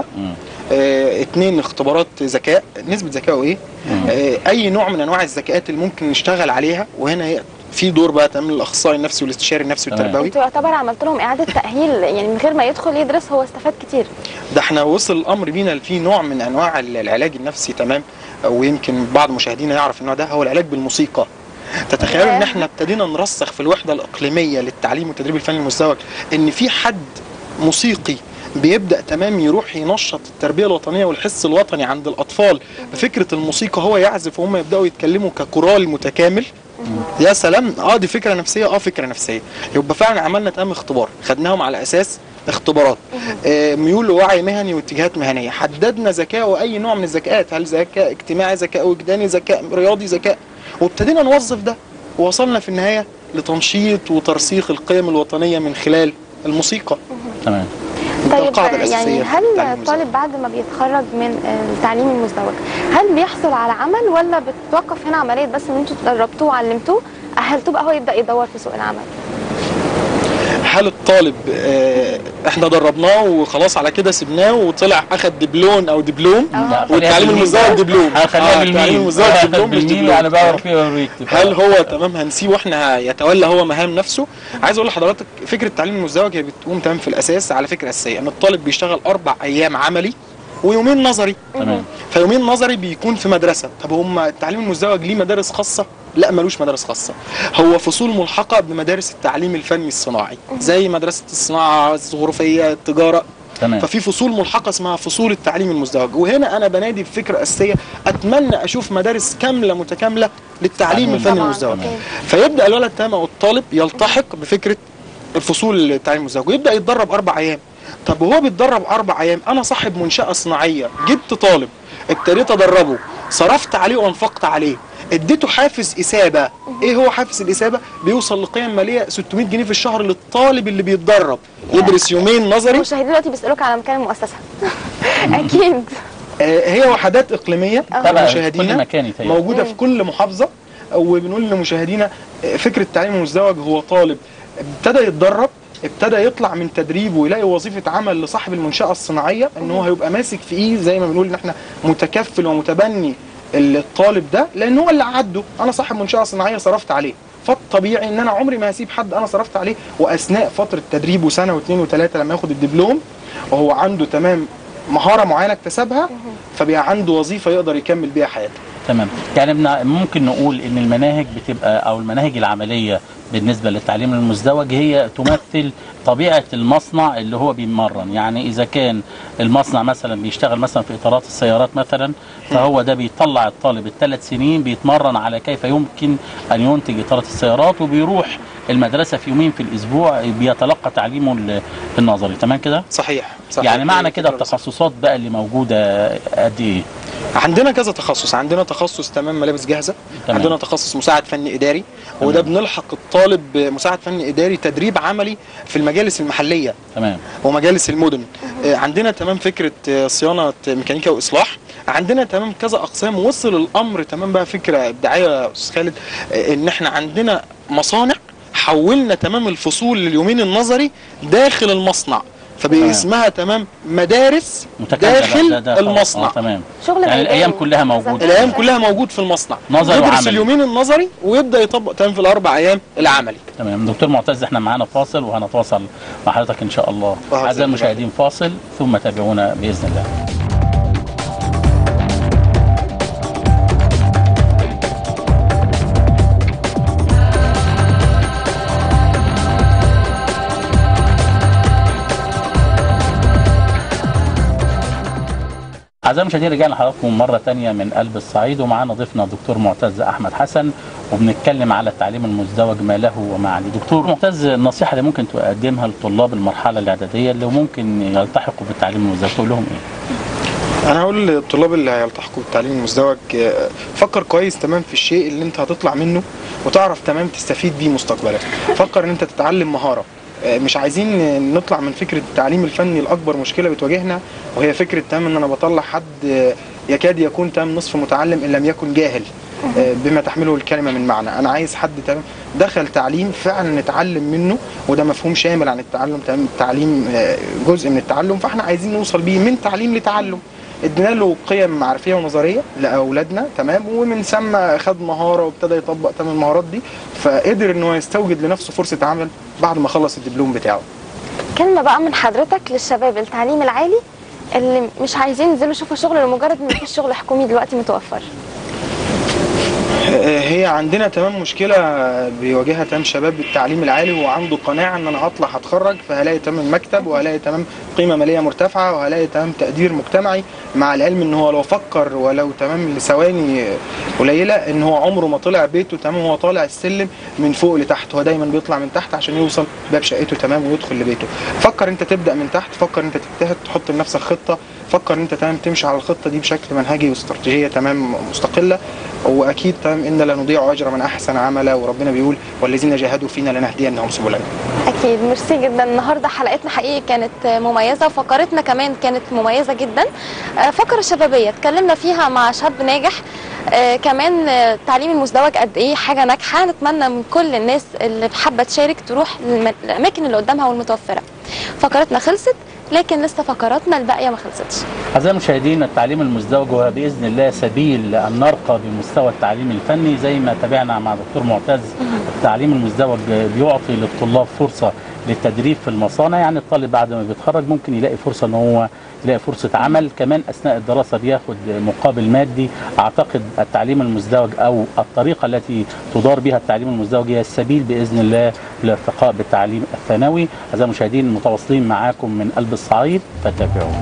آه، اتنين اختبارات ذكاء نسبه ذكاء ايه آه، اي نوع من انواع الذكاءات اللي ممكن نشتغل عليها وهنا هي- في دور بقى تمام الاخصائي النفسي والاستشاري النفسي والتربوي انتوا يعتبر عملت لهم اعاده تاهيل يعني من غير ما يدخل يدرس هو استفاد كتير ده احنا وصل الامر بينا في نوع من انواع ال- العلاج النفسي تمام ويمكن بعض مشاهدينا يعرف النوع ده هو العلاج بالموسيقى تتخيلوا ان احنا ابتدينا نرسخ في الوحده الاقليميه للتعليم والتدريب الفني المزدوج ان في حد موسيقي بيبدا تمام يروح ينشط التربيه الوطنيه والحس الوطني عند الاطفال بفكره الموسيقى هو يعزف وهم يبداوا يتكلموا ككورال متكامل يا سلام اه دي فكره نفسيه اه فكره نفسيه يبقى فعلا عملنا تمام اختبار خدناهم على اساس اختبارات آه ميول ووعي مهني واتجاهات مهنيه حددنا ذكاء اي نوع من الذكاءات هل ذكاء اجتماعي ذكاء وجداني ذكاء رياضي ذكاء وابتدينا نوظف ده ووصلنا في النهايه لتنشيط وترسيخ القيم الوطنيه من خلال الموسيقى تمام ده طيب القاعدة الأساسية يعني في هل التعليم الطالب بعد ما بيتخرج من التعليم المزدوج هل بيحصل على عمل ولا بتتوقف هنا عمليه بس ان انتوا دربتوه وعلمتوه اهلتوه بقى هو يبدا يدور في سوق العمل هل الطالب آه، احنا دربناه وخلاص على كده سبناه وطلع اخد دبلون او دبلوم والتعليم المزدوج دبلوم خليها آه، التعليم بالميم المزدوج دبلوم مش بالميم دبلوم يعني بعرف فيها ويكتب هل هو تمام هنسيه واحنا يتولى هو مهام نفسه عايز اقول لحضرتك فكره التعليم المزدوج هي بتقوم تمام في الاساس على فكره اساسيه ان الطالب بيشتغل اربع ايام عملي ويومين نظري تمام فيومين نظري بيكون في مدرسه طب هم التعليم المزدوج ليه مدارس خاصه لا ملوش مدارس خاصه هو فصول ملحقه بمدارس التعليم الفني الصناعي زي مدرسه الصناعه الزخرفيه التجاره تمام ففي فصول ملحقه اسمها فصول التعليم المزدوج وهنا انا بنادي بفكره اساسيه اتمنى اشوف مدارس كامله متكامله للتعليم الفني طبعاً، المزدوج تمام. فيبدا الولد تمام او الطالب يلتحق بفكره الفصول التعليم المزدوج ويبدا يتدرب اربع ايام طب وهو بيتدرب اربع ايام انا صاحب منشاه صناعيه جبت طالب ابتديت ادربه صرفت عليه وانفقت عليه اديته حافز اثابه ايه هو حافز الاثابه بيوصل لقيم ماليه 600 جنيه في الشهر للطالب اللي بيتدرب يدرس يومين نظري المشاهدين دلوقتي بيسالوك على مكان المؤسسه اكيد آه، هي وحدات اقليميه طبعاً، مشاهدينا كل مكان يتهيأ. موجوده في كل محافظه وبنقول لمشاهدينا آه، فكره التعليم المزدوج هو طالب ابتدى يتدرب ابتدى يطلع من تدريبه ويلاقي وظيفه عمل لصاحب المنشاه الصناعيه ان هو هيبقى ماسك في ايه زي ما بنقول ان احنا متكفل ومتبني الطالب ده لان هو اللي عده انا صاحب منشاه صناعيه صرفت عليه فالطبيعي ان انا عمري ما هسيب حد انا صرفت عليه واثناء فتره تدريبه سنه واثنين وثلاثه لما ياخد الدبلوم وهو عنده تمام مهاره معينه اكتسبها فبقى عنده وظيفه يقدر يكمل بيها حياته تمام يعني بنا- ممكن نقول ان المناهج بتبقى او المناهج العمليه بالنسبه للتعليم المزدوج هي تمثل طبيعه المصنع اللي هو بيمرن يعني اذا كان المصنع مثلا بيشتغل مثلا في اطارات السيارات مثلا فهو ده بيطلع الطالب الثلاث سنين بيتمرن على كيف يمكن ان ينتج اطارات السيارات وبيروح المدرسه في يومين في الاسبوع بيتلقى تعليمه ال- النظري تمام كده صحيح, صحيح. يعني معنى هي كده فكرة التخصصات بقى اللي موجوده قد ايه عندنا كذا تخصص عندنا تخصص تمام ملابس جاهزه تمام. عندنا تخصص مساعد فني اداري وده بنلحق الطالب مساعد فني اداري تدريب عملي في المجالس المحليه تمام ومجالس المدن آه، عندنا تمام فكره آه، صيانه ميكانيكا واصلاح عندنا تمام كذا اقسام وصل الامر تمام بقى فكره ابداعيه يا استاذ خالد آه، ان احنا عندنا مصانع حولنا تمام الفصول لليومين النظري داخل المصنع فبقى تمام. اسمها تمام مدارس متكاملة داخل ده- ده خلاص. المصنع آه تمام شغل يعني ميداني. الايام كلها موجوده الايام كلها موجود في المصنع نظري يدرس وعملي. اليومين النظري ويبدا يطبق تمام في الاربع ايام العملي تمام دكتور معتز احنا معانا فاصل وهنتواصل مع حضرتك ان شاء الله أهلا اعزائي وسهلا. المشاهدين فاصل ثم تابعونا باذن الله أعزائي المشاهدين رجعنا لحضراتكم مرة تانية من قلب الصعيد ومعانا ضيفنا دكتور معتز أحمد حسن وبنتكلم على التعليم المزدوج ما له وما عليه. دكتور معتز النصيحة اللي ممكن تقدمها لطلاب المرحلة الإعدادية اللي ممكن يلتحقوا بالتعليم المزدوج تقول لهم إيه؟ انا هقول للطلاب اللي هيلتحقوا بالتعليم المزدوج آه، فكر كويس تمام في الشيء اللي انت هتطلع منه وتعرف تمام تستفيد بيه مستقبلا فكر ان انت تتعلم مهاره آه، مش عايزين آه، نطلع من فكره التعليم الفني لاكبر مشكله بتواجهنا وهي فكره تمام ان انا بطلع حد آه، يكاد يكون تمام نصف متعلم ان لم يكن جاهل آه، بما تحمله الكلمه من معنى انا عايز حد تمام دخل تعليم فعلا نتعلم منه وده مفهوم شامل عن التعلم تمام التعليم آه، جزء من التعلم فاحنا عايزين نوصل بيه من تعليم لتعلم ادينا له قيم معرفيه ونظريه لاولادنا تمام ومن ثم خد مهاره وابتدى يطبق تمام المهارات دي فقدر ان هو يستوجد لنفسه فرصه عمل بعد ما خلص الدبلوم بتاعه كلمه بقى من حضرتك للشباب التعليم العالي اللي مش عايزين ينزلوا يشوفوا شغل لمجرد ان مفيش شغل حكومي دلوقتي متوفر هي عندنا تمام مشكلة بيواجهها تمام شباب التعليم العالي هو عنده قناعة ان انا هطلع هتخرج فهلاقي تمام مكتب وهلاقي تمام قيمة مالية مرتفعة وهلاقي تمام تقدير مجتمعي مع العلم ان هو لو فكر ولو تمام لثواني قليلة ان هو عمره ما طلع بيته تمام هو طالع السلم من فوق لتحت هو دايما بيطلع من تحت عشان يوصل باب شقته تمام ويدخل لبيته فكر انت تبدأ من تحت فكر انت تجتهد تحط لنفسك خطة فكر ان انت تمام تمشي على الخطة دي بشكل منهجي واستراتيجية تمام مستقلة واكيد تمام ان لا نضيع اجر من احسن عملا وربنا بيقول والذين جاهدوا فينا لنهدينهم سبلنا اكيد ميرسي جدا النهارده حلقتنا حقيقي كانت مميزه وفقرتنا كمان كانت مميزه جدا آه، فقره شبابيه اتكلمنا فيها مع شاب ناجح آه كمان آه، التعليم المزدوج قد ايه حاجه ناجحه نتمنى من كل الناس اللي حابه تشارك تروح للم- للاماكن اللي قدامها والمتوفره فقرتنا خلصت لكن لسه فقراتنا الباقيه ما خلصتش أعزائي المشاهدين التعليم المزدوج هو بإذن الله سبيل أن نرقى بمستوى التعليم الفني زي ما تابعنا مع دكتور معتز التعليم المزدوج بيعطي للطلاب فرصة للتدريب في المصانع يعني الطالب بعد ما بيتخرج ممكن يلاقي فرصة ان هو يلاقي فرصة عمل كمان اثناء الدراسة بياخد مقابل مادي اعتقد التعليم المزدوج او الطريقة التي تدار بها التعليم المزدوج هي السبيل باذن الله للارتقاء بالتعليم الثانوي اعزائي المشاهدين متواصلين معاكم من قلب الصعيد فتابعونا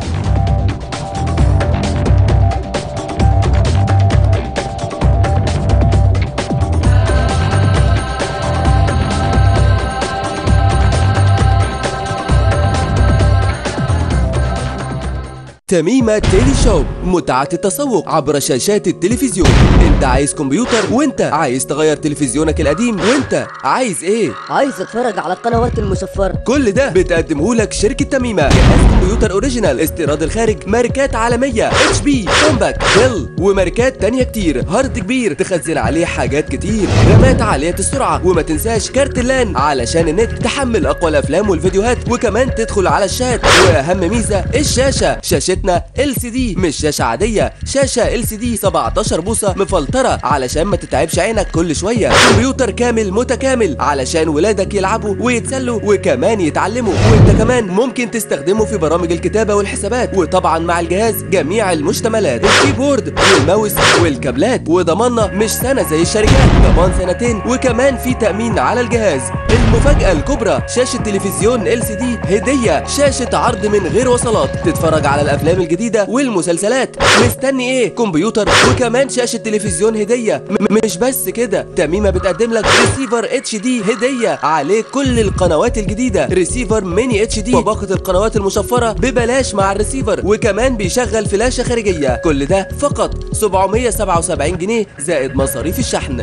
تميمة تيلي شوب متعة التسوق عبر شاشات التلفزيون انت عايز كمبيوتر وانت عايز تغير تلفزيونك القديم وانت عايز ايه عايز اتفرج على القنوات المشفرة كل ده بتقدمه لك شركة تميمة جهاز كمبيوتر اوريجينال استيراد الخارج ماركات عالمية اتش بي كومباك ديل وماركات تانية كتير هارد كبير تخزن عليه حاجات كتير رامات عالية السرعة وما تنساش كارت اللان علشان النت تحمل اقوى الافلام والفيديوهات وكمان تدخل على الشات واهم ميزة الشاشة شاشتنا ال سي دي مش شاشة عادية شاشة ال سي دي 17 بوصة مفلترة علشان ما تتعبش عينك كل شوية كمبيوتر كامل متكامل علشان ولادك يلعبوا ويتسلوا وكمان يتعلموا وانت كمان ممكن تستخدمه في برامج الكتابة والحسابات وطبعا مع الجهاز جميع المشتملات الكيبورد والماوس والكابلات وضماننا مش سنة زي الشركات ضمان سنتين وكمان في تأمين على الجهاز المفاجأة الكبرى شاشة تلفزيون ال سي دي هدية شاشة عرض من غير وصلات تتفرج على الأفلام الجديدة والمسلسلات مستني ايه كمبيوتر وكمان شاشة تلفزيون هدية م- مش بس كده تميمة بتقدم لك ريسيفر اتش دي هدية عليه كل القنوات الجديدة ريسيفر ميني اتش دي وباقة القنوات المشفرة ببلاش مع الريسيفر وكمان بيشغل فلاشة خارجية كل ده فقط 777 جنيه زائد مصاريف الشحن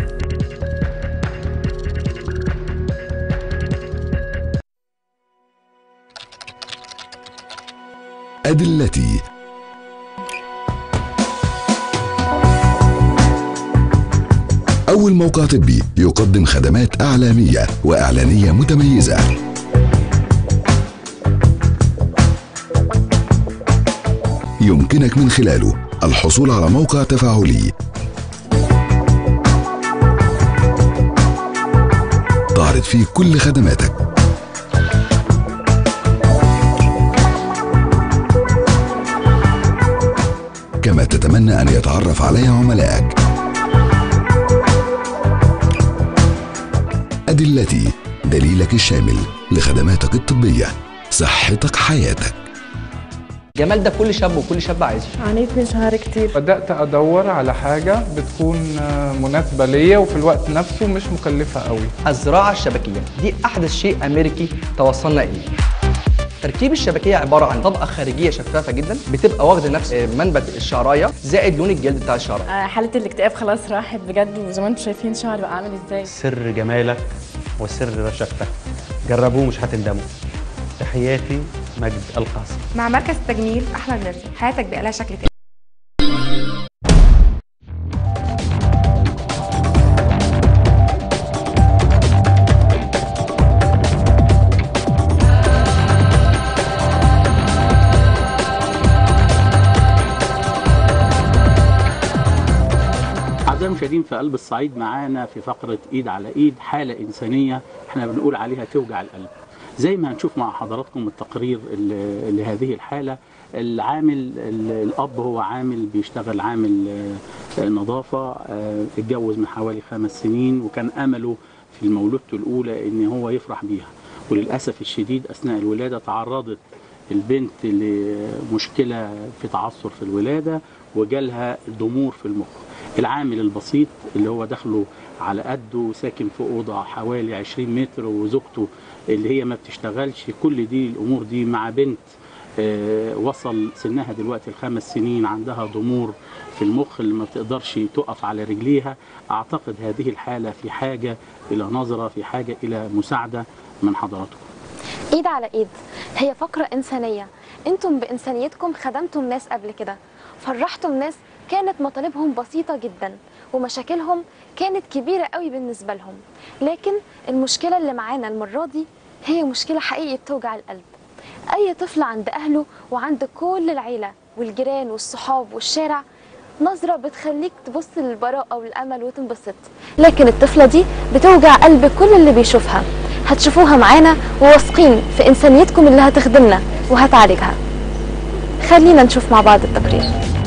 أدلتي أول موقع طبي يقدم خدمات إعلامية وإعلانية متميزة يمكنك من خلاله الحصول على موقع تفاعلي تعرض فيه كل خدماتك كما تتمنى أن يتعرف عليه عملائك أدلتي دليلك الشامل لخدماتك الطبية صحتك حياتك جمال ده كل شاب وكل شاب عايزه عانيت من شهر كتير بدأت أدور على حاجة بتكون آه، مناسبة ليا وفي الوقت نفسه مش مكلفة قوي الزراعة الشبكية دي أحدث شيء أمريكي توصلنا إليه تركيب الشبكية عبارة عن طبقة خارجية شفافة جدا بتبقى واخدة نفس آه، منبت الشعراية زائد لون الجلد بتاع الشعراية آه، حالة الاكتئاب خلاص راحت بجد وزي ما انتم شايفين شعري بقى عامل ازاي سر جمالك وسر رشاقتك جربوه مش هتندموا تحياتي مجد القاسم مع مركز التجميل احمد مرسي حياتك بقى لها شكل تاني أعزائي المشاهدين في قلب الصعيد معانا في فقرة إيد على إيد حالة إنسانية إحنا بنقول عليها توجع القلب زي ما هنشوف مع حضراتكم التقرير ال- لهذه الحالة العامل ال- الاب هو عامل بيشتغل عامل آه، نظافه آه، اتجوز من حوالي خمس سنين وكان امله في مولودته الاولى ان هو يفرح بيها وللاسف الشديد اثناء الولاده تعرضت البنت لمشكله في تعثر في الولاده وجالها ضمور في المخ العامل البسيط اللي هو دخله على قده ساكن في اوضه حوالي 20 متر وزوجته اللي هي ما بتشتغلش كل دي الامور دي مع بنت آه، وصل سنها دلوقتي الخمس سنين عندها ضمور في المخ اللي ما بتقدرش تقف على رجليها اعتقد هذه الحاله في حاجه الى نظره في حاجه الى مساعده من حضراتكم ايد على ايد هي فقرة انسانية انتم بانسانيتكم خدمتم ناس قبل كده فرحتم ناس كانت مطالبهم بسيطة جدا ومشاكلهم كانت كبيرة قوي بالنسبة لهم لكن المشكلة اللي معانا المرة دي هي مشكلة حقيقي بتوجع القلب اي طفل عند اهله وعند كل العيلة والجيران والصحاب والشارع نظرة بتخليك تبص للبراءة والأمل وتنبسط لكن الطفلة دي بتوجع قلب كل اللي بيشوفها هتشوفوها معانا وواثقين في إنسانيتكم اللي هتخدمنا وهتعالجها خلينا نشوف مع بعض التقرير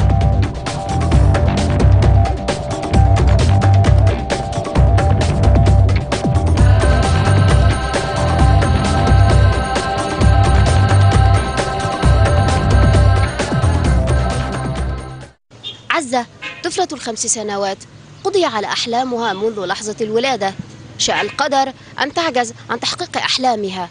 عزة طفلة الخمس سنوات قضي على أحلامها منذ لحظة الولادة شاء القدر أن تعجز عن تحقيق أحلامها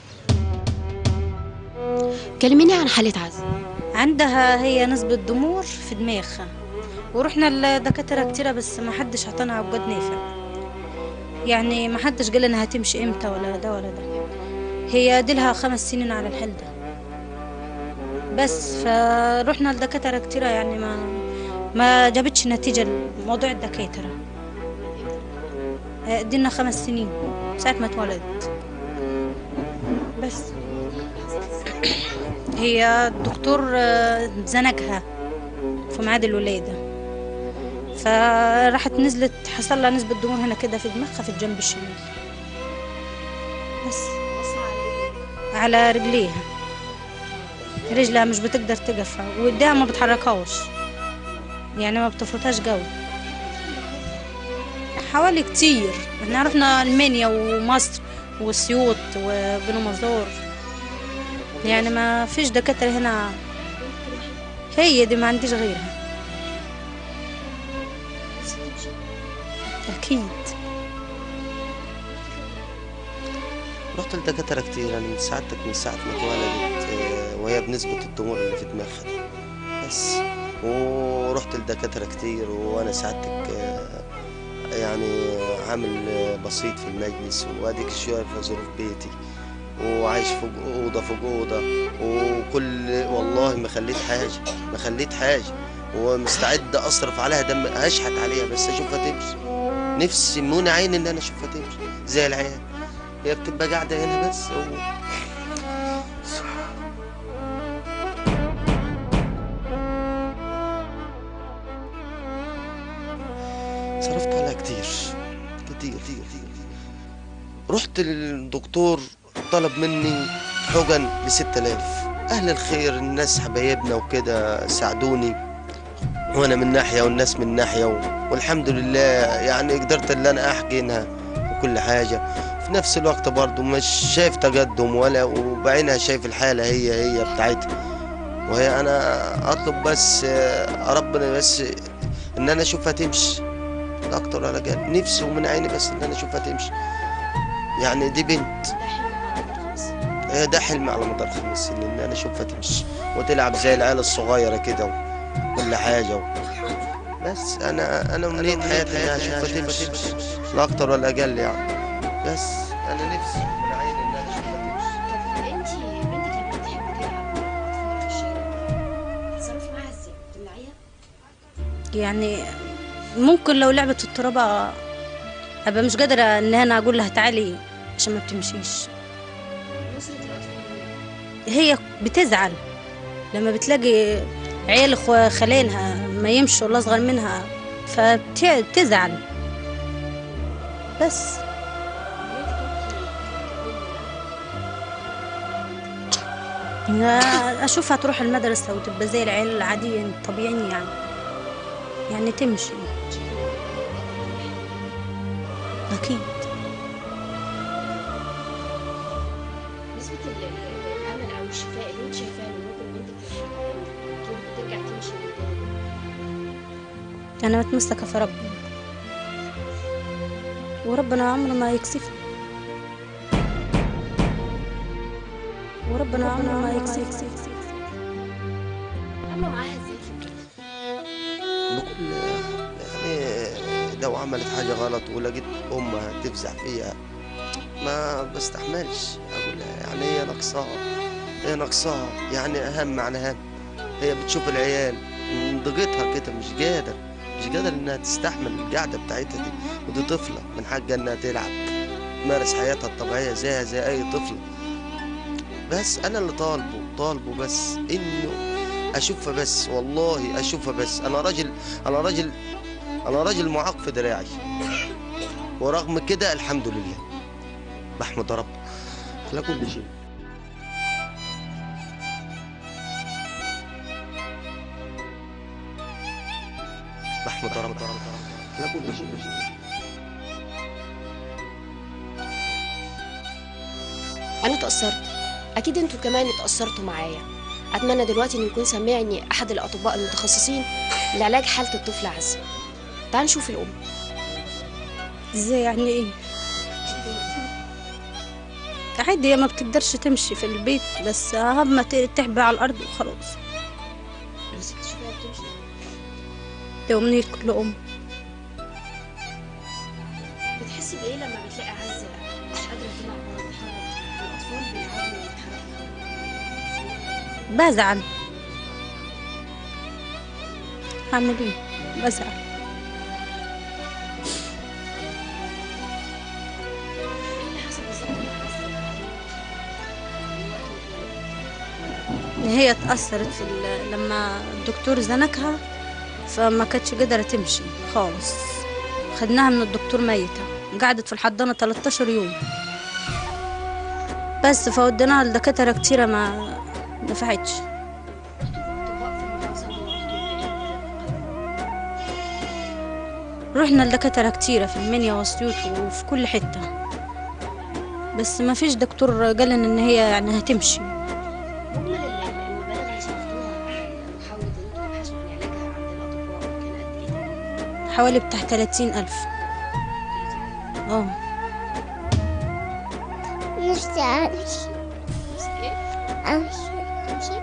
كلميني عن حالة عزة عندها هي نسبة ضمور في دماغها ورحنا لدكاترة كتيرة بس ما حدش عطانا عقد نافع يعني ما حدش قال انها هتمشي امتى ولا ده ولا ده هي ديلها خمس سنين على الحال ده بس فروحنا لدكاترة كتيرة يعني ما ما جابتش نتيجة لموضوع الدكاترة آه، دينا خمس سنين ساعة ما اتولدت بس هي الدكتور آه، زنقها في ميعاد الولادة فراحت نزلت حصل لها نسبة دمور هنا كده في دماغها في الجنب الشمال بس على رجليها رجلها مش بتقدر تقف وايديها ما بتحركهاش يعني ما بتفرطهاش جو حوالي كتير احنا رحنا المانيا ومصر وسيوط وبنو مزور يعني ما فيش دكاترة هنا هي دي ما عنديش غيرها أكيد رحت لدكاترة كتير يعني من ساعتك من ساعة ما اتولدت آه، وهي بنسبة الضمور اللي في دماغها دي بس ورحت لدكاترة كتير وأنا سعادتك آه، يعني عامل آه، بسيط في المجلس وأديك شوية في ظروف بيتي وعايش فوق أوضة فوق أوضة وكل والله ما خليت حاجة ما خليت حاجة ومستعد أصرف عليها دم أشحت عليها بس أشوفها تمشي نفسي منى عيني إن أنا أشوفها تمشي زي العيال هي بتبقى قاعدة هنا بس و... صرفت عليها كتير كتير كتير كتير رحت للدكتور طلب مني حقن ب 6000 أهل الخير الناس حبايبنا وكده ساعدوني وأنا من ناحية والناس من ناحية و... والحمد لله يعني قدرت إن أنا أحقنها وكل حاجة في نفس الوقت برضو مش شايف تقدم ولا وبعينها شايف الحالة هي هي بتاعتها وهي أنا أطلب بس آه، ربنا بس إن أنا أشوفها تمشي لا أكتر ولا أقل نفسي ومن عيني بس إن أنا أشوفها تمشي يعني دي بنت هي ده حلمي على مدار خمس سنين إن أنا أشوفها تمشي وتلعب زي العيال الصغيرة كده وكل حاجة و... بس أنا أنا أمنية حياتي إني أشوفها تمشي لا أكتر ولا أقل يعني بس أنا نفسي من عيني إن أنا أشوفها تمشي انت بنتك اللي بتحب تلعب في الشارع تصرفي معاها ازاي؟ تمنعيها؟ يعني ممكن لو لعبت الترابة أبقى مش قادرة إن أنا أقول لها تعالي عشان ما بتمشيش هي بتزعل لما بتلاقي عيال خو- خلانها ما يمشوا ولا أصغر منها فبتزعل بس لا، اشوفها تروح المدرسه وتبقى زي العيال العاديه الطبيعيين يعني يعني تمشي اكيد نسبة ال- ال- الأمل أو الشفاء اللي أنت شايفاه إن ممكن بنتك تروح ترجع تمشي من تاني انا متمسكه في ربنا وربنا عمره ما يكسفني وربنا عمره ما يكسفني أما معاها إزاي في البيت؟ بكل يعني لو عملت حاجة غلط ولقيت أمها تفزع فيها ما بستحملش أقول لها يعني هي ناقصاها هي ناقصاها يعني أهم عن أهم هي بتشوف العيال من ضيقتها كده مش قادر مش قادر إنها تستحمل القعدة بتاعتها دي ودي طفلة من حقها إنها تلعب تمارس حياتها الطبيعية زيها زي أي طفلة بس أنا اللي طالبه طالبه بس إنه اشوفها بس والله اشوفها بس انا راجل انا راجل انا راجل معاق في دراعي ورغم كده الحمد لله بحمد رب على كل شيء بحمد رب على كل شيء أنا اتأثرت أكيد أنتوا كمان اتأثرتوا معايا أتمنى دلوقتي إن يكون سامعني أحد الأطباء المتخصصين لعلاج حالة الطفل عزة تعال نشوف الأم ازاي يعني ايه عادي هي ما بتقدرش تمشي في البيت بس اهم ما ت- تحبي على الارض وخلاص بس تشوفيها بتمشي دي امنية كل ام بتحسي بإيه لما بتلاقي عزة مش قادرة تلعب ولا تتحرك الأطفال بيلعبوا ويتحركوا بزعل هعمل ايه بزعل إيه اللي حصل بالظبط مع عزة؟ هي اتأثرت في ال- لما الدكتور زنكها فما كانتش قادرة تمشي خالص خدناها من الدكتور ميتة قعدت في الحضانة 13 يوم بس فوديناها لدكاترة كتيرة ما نفعتش رحنا لدكاترة كتيرة في المنيا واسيوط وفي كل حتة بس ما فيش دكتور قال لنا ان هي يعني هتمشي مجمل المبالغ اللي صرفتوها على محاولة إن أنتوا تبحثوا عن علاجها عند الأطباء كان قد إيه؟ حوالي بتاع 30 ألف اه نفسي أمشي نفسك إيه؟ أمشي تمشي؟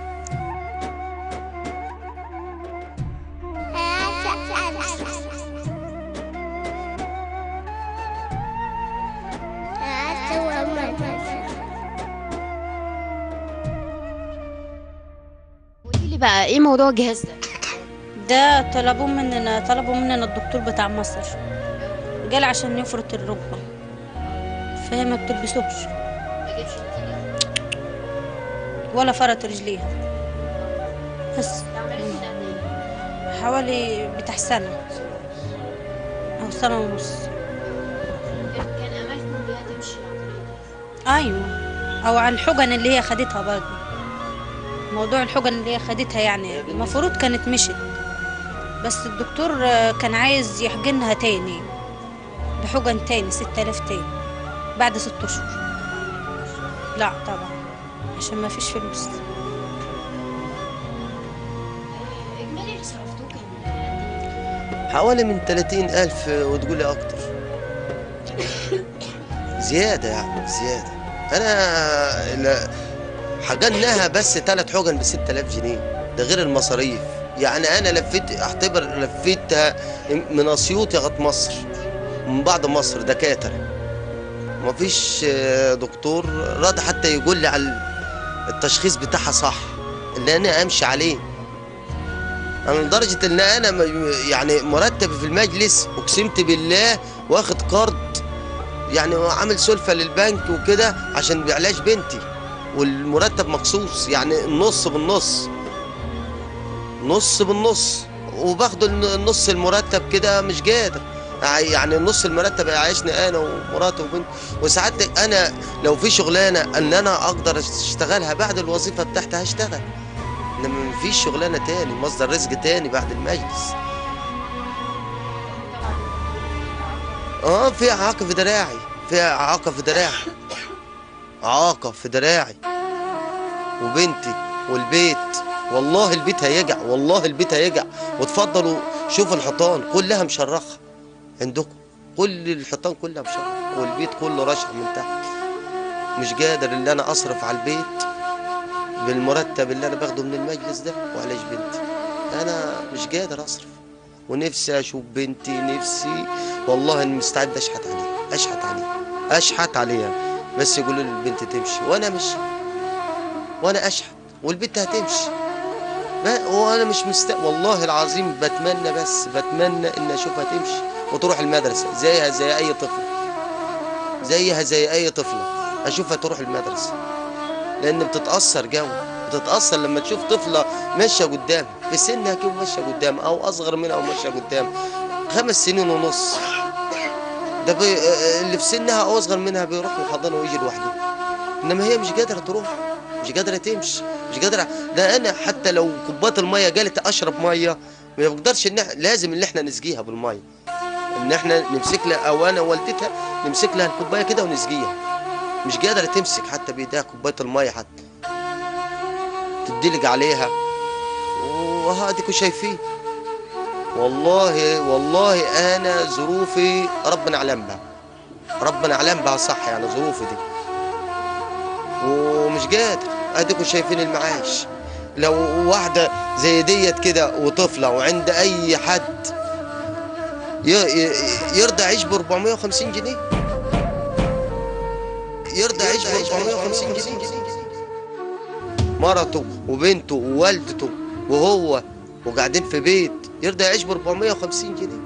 قولي لي بقى إيه موضوع الجهاز ده؟ ده طلبوه مننا طلبوا مننا الدكتور بتاع مصر قال عشان يفرط الركبة فهي ما بتلبسوش ما جابش نتيجة ولا فرط رجليها بس عملت من قد إيه؟ حوالي بتاع سنة أو سنة ونص كان أملكم إن هي تمشي عن طريق أيوة أو على الحجن اللي هي خدتها برضه موضوع الحجن اللي هي خدتها يعني المفروض كانت مشت بس الدكتور آه، كان عايز يحجنها تاني بحجن تاني ستة آلاف تاني بعد ست أشهر لا طبعا عشان ما فيش فلوس إجمالي اللي صرفتوه كان قد إيه؟ حوالي من 30 ألف وتقولي أكتر زيادة يعني زيادة أنا لا- حجناها بس ثلاث حجن ب 6000 جنيه ده غير المصاريف يعني أنا لفيت أعتبر لفيتها من أسيوط لغاية مصر من بعد مصر دكاترة مفيش آه، دكتور راضي حتى يقول لي على التشخيص بتاعها صح اللي أنا أمشي عليه انا لدرجه ان انا م- يعني مرتب في المجلس اقسمت بالله واخد قرض يعني عامل سلفه للبنك وكده عشان بعلاج بنتي والمرتب مخصوص يعني النص بالنص نص بالنص وباخد الن- النص المرتب كده مش قادر يعني نص المرتب يعيشني انا ومراتي وبنتي وساعات انا لو في شغلانه ان انا اقدر اشتغلها بعد الوظيفه بتاعتي هشتغل انما مفيش شغلانه تاني مصدر رزق تاني بعد المجلس اه في اعاقه في دراعي في اعاقه في دراعي اعاقه في دراعي وبنتي والبيت والله البيت هيجع والله البيت هيجع وتفضلوا شوفوا الحيطان كلها مشرخه عندكم كل الحيطان كلها مشرخه والبيت كله رشح من تحت مش قادر ان انا اصرف على البيت بالمرتب اللي انا باخده من المجلس ده وعلاج بنتي انا مش قادر اصرف ونفسي اشوف بنتي نفسي والله اني مستعد اشحت عليها اشحت عليها اشحت عليها بس يقولوا لي البنت تمشي وانا مش وانا اشحت والبنت هتمشي ب- وانا مش مست والله العظيم بتمنى بس بتمنى ان اشوفها تمشي وتروح المدرسه زيها زي اي طفله زيها زي اي طفله اشوفها تروح المدرسه لان بتتاثر جو بتتاثر لما تشوف طفله ماشيه قدام في سنها كده ماشيه قدام او اصغر منها وماشيه قدام خمس سنين ونص ده بي... اللي في سنها او اصغر منها بيروح الحضانه ويجي لوحده انما هي مش قادره تروح مش قادره تمشي مش قادره ده انا حتى لو كوبايه الميه جالت اشرب ميه ما بقدرش ان إحنا- لازم ان احنا نسقيها بالميه ان احنا نمسك لها او انا ووالدتها نمسك لها الكوبايه كده ونسقيها مش قادره تمسك حتى بايديها كوبايه الميه حتى تدلق عليها وهاديكوا شايفين والله والله انا ظروفي ربنا اعلم بها ربنا اعلم بها صح يعني ظروفي دي ومش قادر اديكوا شايفين المعاش لو واحدة زي ديت كده وطفلة وعند أي حد ي- ي- يرضى يعيش ب 450 جنيه يرضى يعيش ب 450 جنيه مرته وبنته ووالدته وهو وقاعدين في بيت يرضى يعيش ب 450 جنيه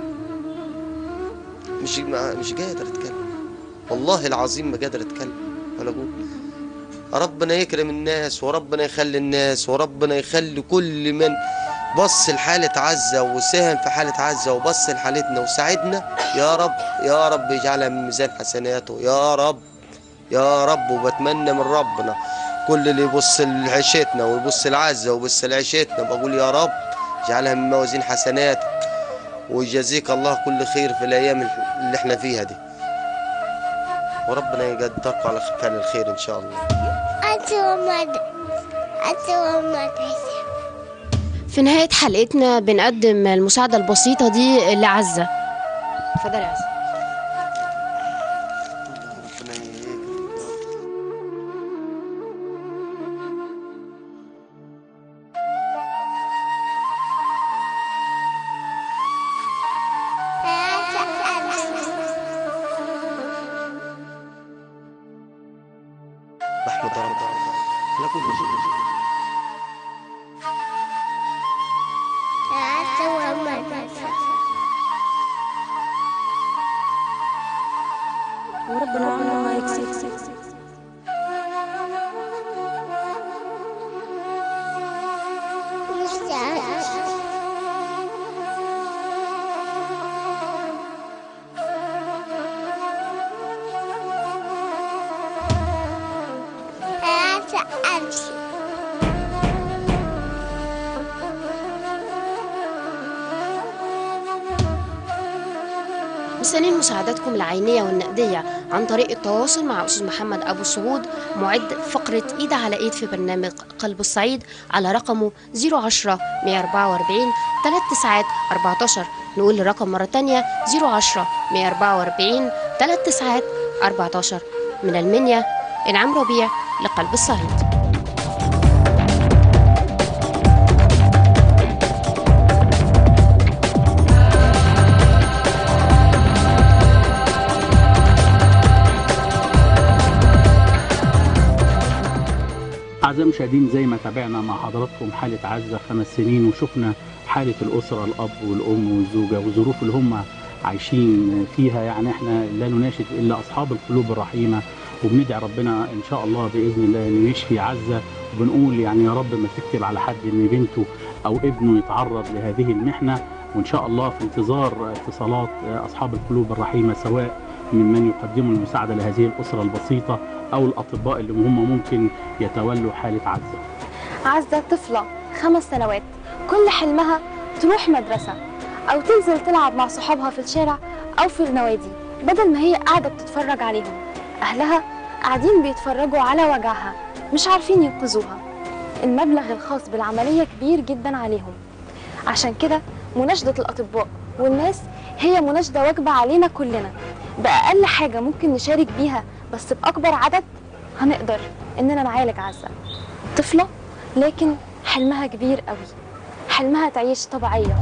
مش ما- مش قادر اتكلم والله العظيم ما قادر اتكلم انا اقول ربنا يكرم الناس وربنا يخلي الناس وربنا يخلي كل من بص لحالة عزة وساهم في حالة عزة وبص لحالتنا وساعدنا يا رب يا رب يجعلها من ميزان حسناته يا رب يا رب وبتمنى من ربنا كل اللي يبص لعيشتنا ويبص لعزة ويبص لعيشتنا بقول يا رب اجعلها من موازين حسناتك ويجازيك الله كل خير في الأيام اللي احنا فيها دي وربنا يقدركم على فعل الخير إن شاء الله أتوى مدرسة أتوى مدرسة في نهاية حلقتنا بنقدم المساعدة البسيطة دي لعزة اتفضلي يا عزة بحمد ربنا على كل شيء أتوى مدرسة وربنا عنا ما يكسب مستعد أمشي مستنيين مساعداتكم العينية والنقدية عن طريق التواصل مع أستاذ محمد أبو سعود معد فقرة إيد على إيد في برنامج قلب الصعيد على رقمه 010 144 3 ساعات 14 نقول الرقم مرة تانية 010 144 3 ساعات 14 من المنيا إنعام ربيع لقلب الصعيد أعزائي المشاهدين زي ما تابعنا مع حضراتكم حالة عزة خمس سنين وشفنا حالة الأسرة الأب والأم والزوجة والظروف اللي هم عايشين فيها يعني احنا لا نناشد إلا أصحاب القلوب الرحيمة وبندعي ربنا إن شاء الله بإذن الله إنه يشفي عزة وبنقول يعني يا رب ما تكتب على حد إن بنته أو ابنه يتعرض لهذه المحنة وان شاء الله في انتظار اتصالات اصحاب القلوب الرحيمه سواء ممن يقدموا المساعده لهذه الاسره البسيطه او الاطباء اللي هم ممكن يتولوا حاله عزه. عزة طفلة خمس سنوات كل حلمها تروح مدرسة أو تنزل تلعب مع صحابها في الشارع أو في النوادي بدل ما هي قاعدة بتتفرج عليهم أهلها قاعدين بيتفرجوا على وجعها مش عارفين ينقذوها المبلغ الخاص بالعملية كبير جدا عليهم عشان كده مناشدة الأطباء والناس هي مناشدة واجبة علينا كلنا بأقل حاجة ممكن نشارك بيها بس بأكبر عدد هنقدر إننا نعالج عزة طفلة لكن حلمها كبير قوي حلمها تعيش طبيعية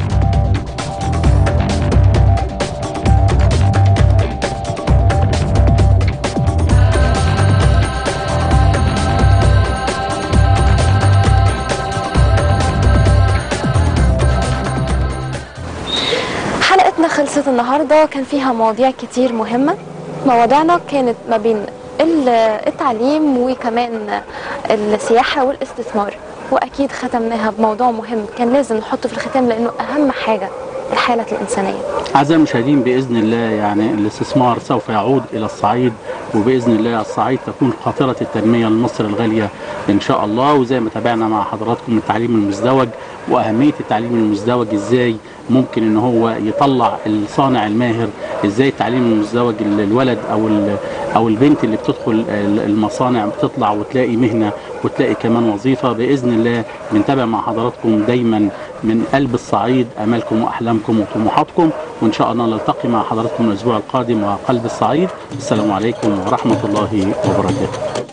حلقتنا خلصت النهارده كان فيها مواضيع كتير مهمة مواضيعنا كانت ما بين ال- التعليم وكمان السياحة والاستثمار وأكيد ختمناها بموضوع مهم كان لازم نحطه في الختام لأنه أهم حاجة الحالة الإنسانية أعزائي المشاهدين بإذن الله يعني الاستثمار سوف يعود إلى الصعيد وبإذن الله الصعيد تكون قاطرة التنمية لمصر الغالية إن شاء الله وزي ما تابعنا مع حضراتكم التعليم المزدوج وأهمية التعليم المزدوج إزاي ممكن إن هو يطلع الصانع الماهر إزاي التعليم المزدوج ال- الولد أو ال- أو البنت اللي بتدخل ال- المصانع بتطلع وتلاقي مهنة وتلاقي كمان وظيفة بإذن الله بنتابع مع حضراتكم دايما من قلب الصعيد امالكم واحلامكم وطموحاتكم وان شاء الله نلتقي مع حضراتكم الاسبوع القادم وقلب الصعيد السلام عليكم ورحمه الله وبركاته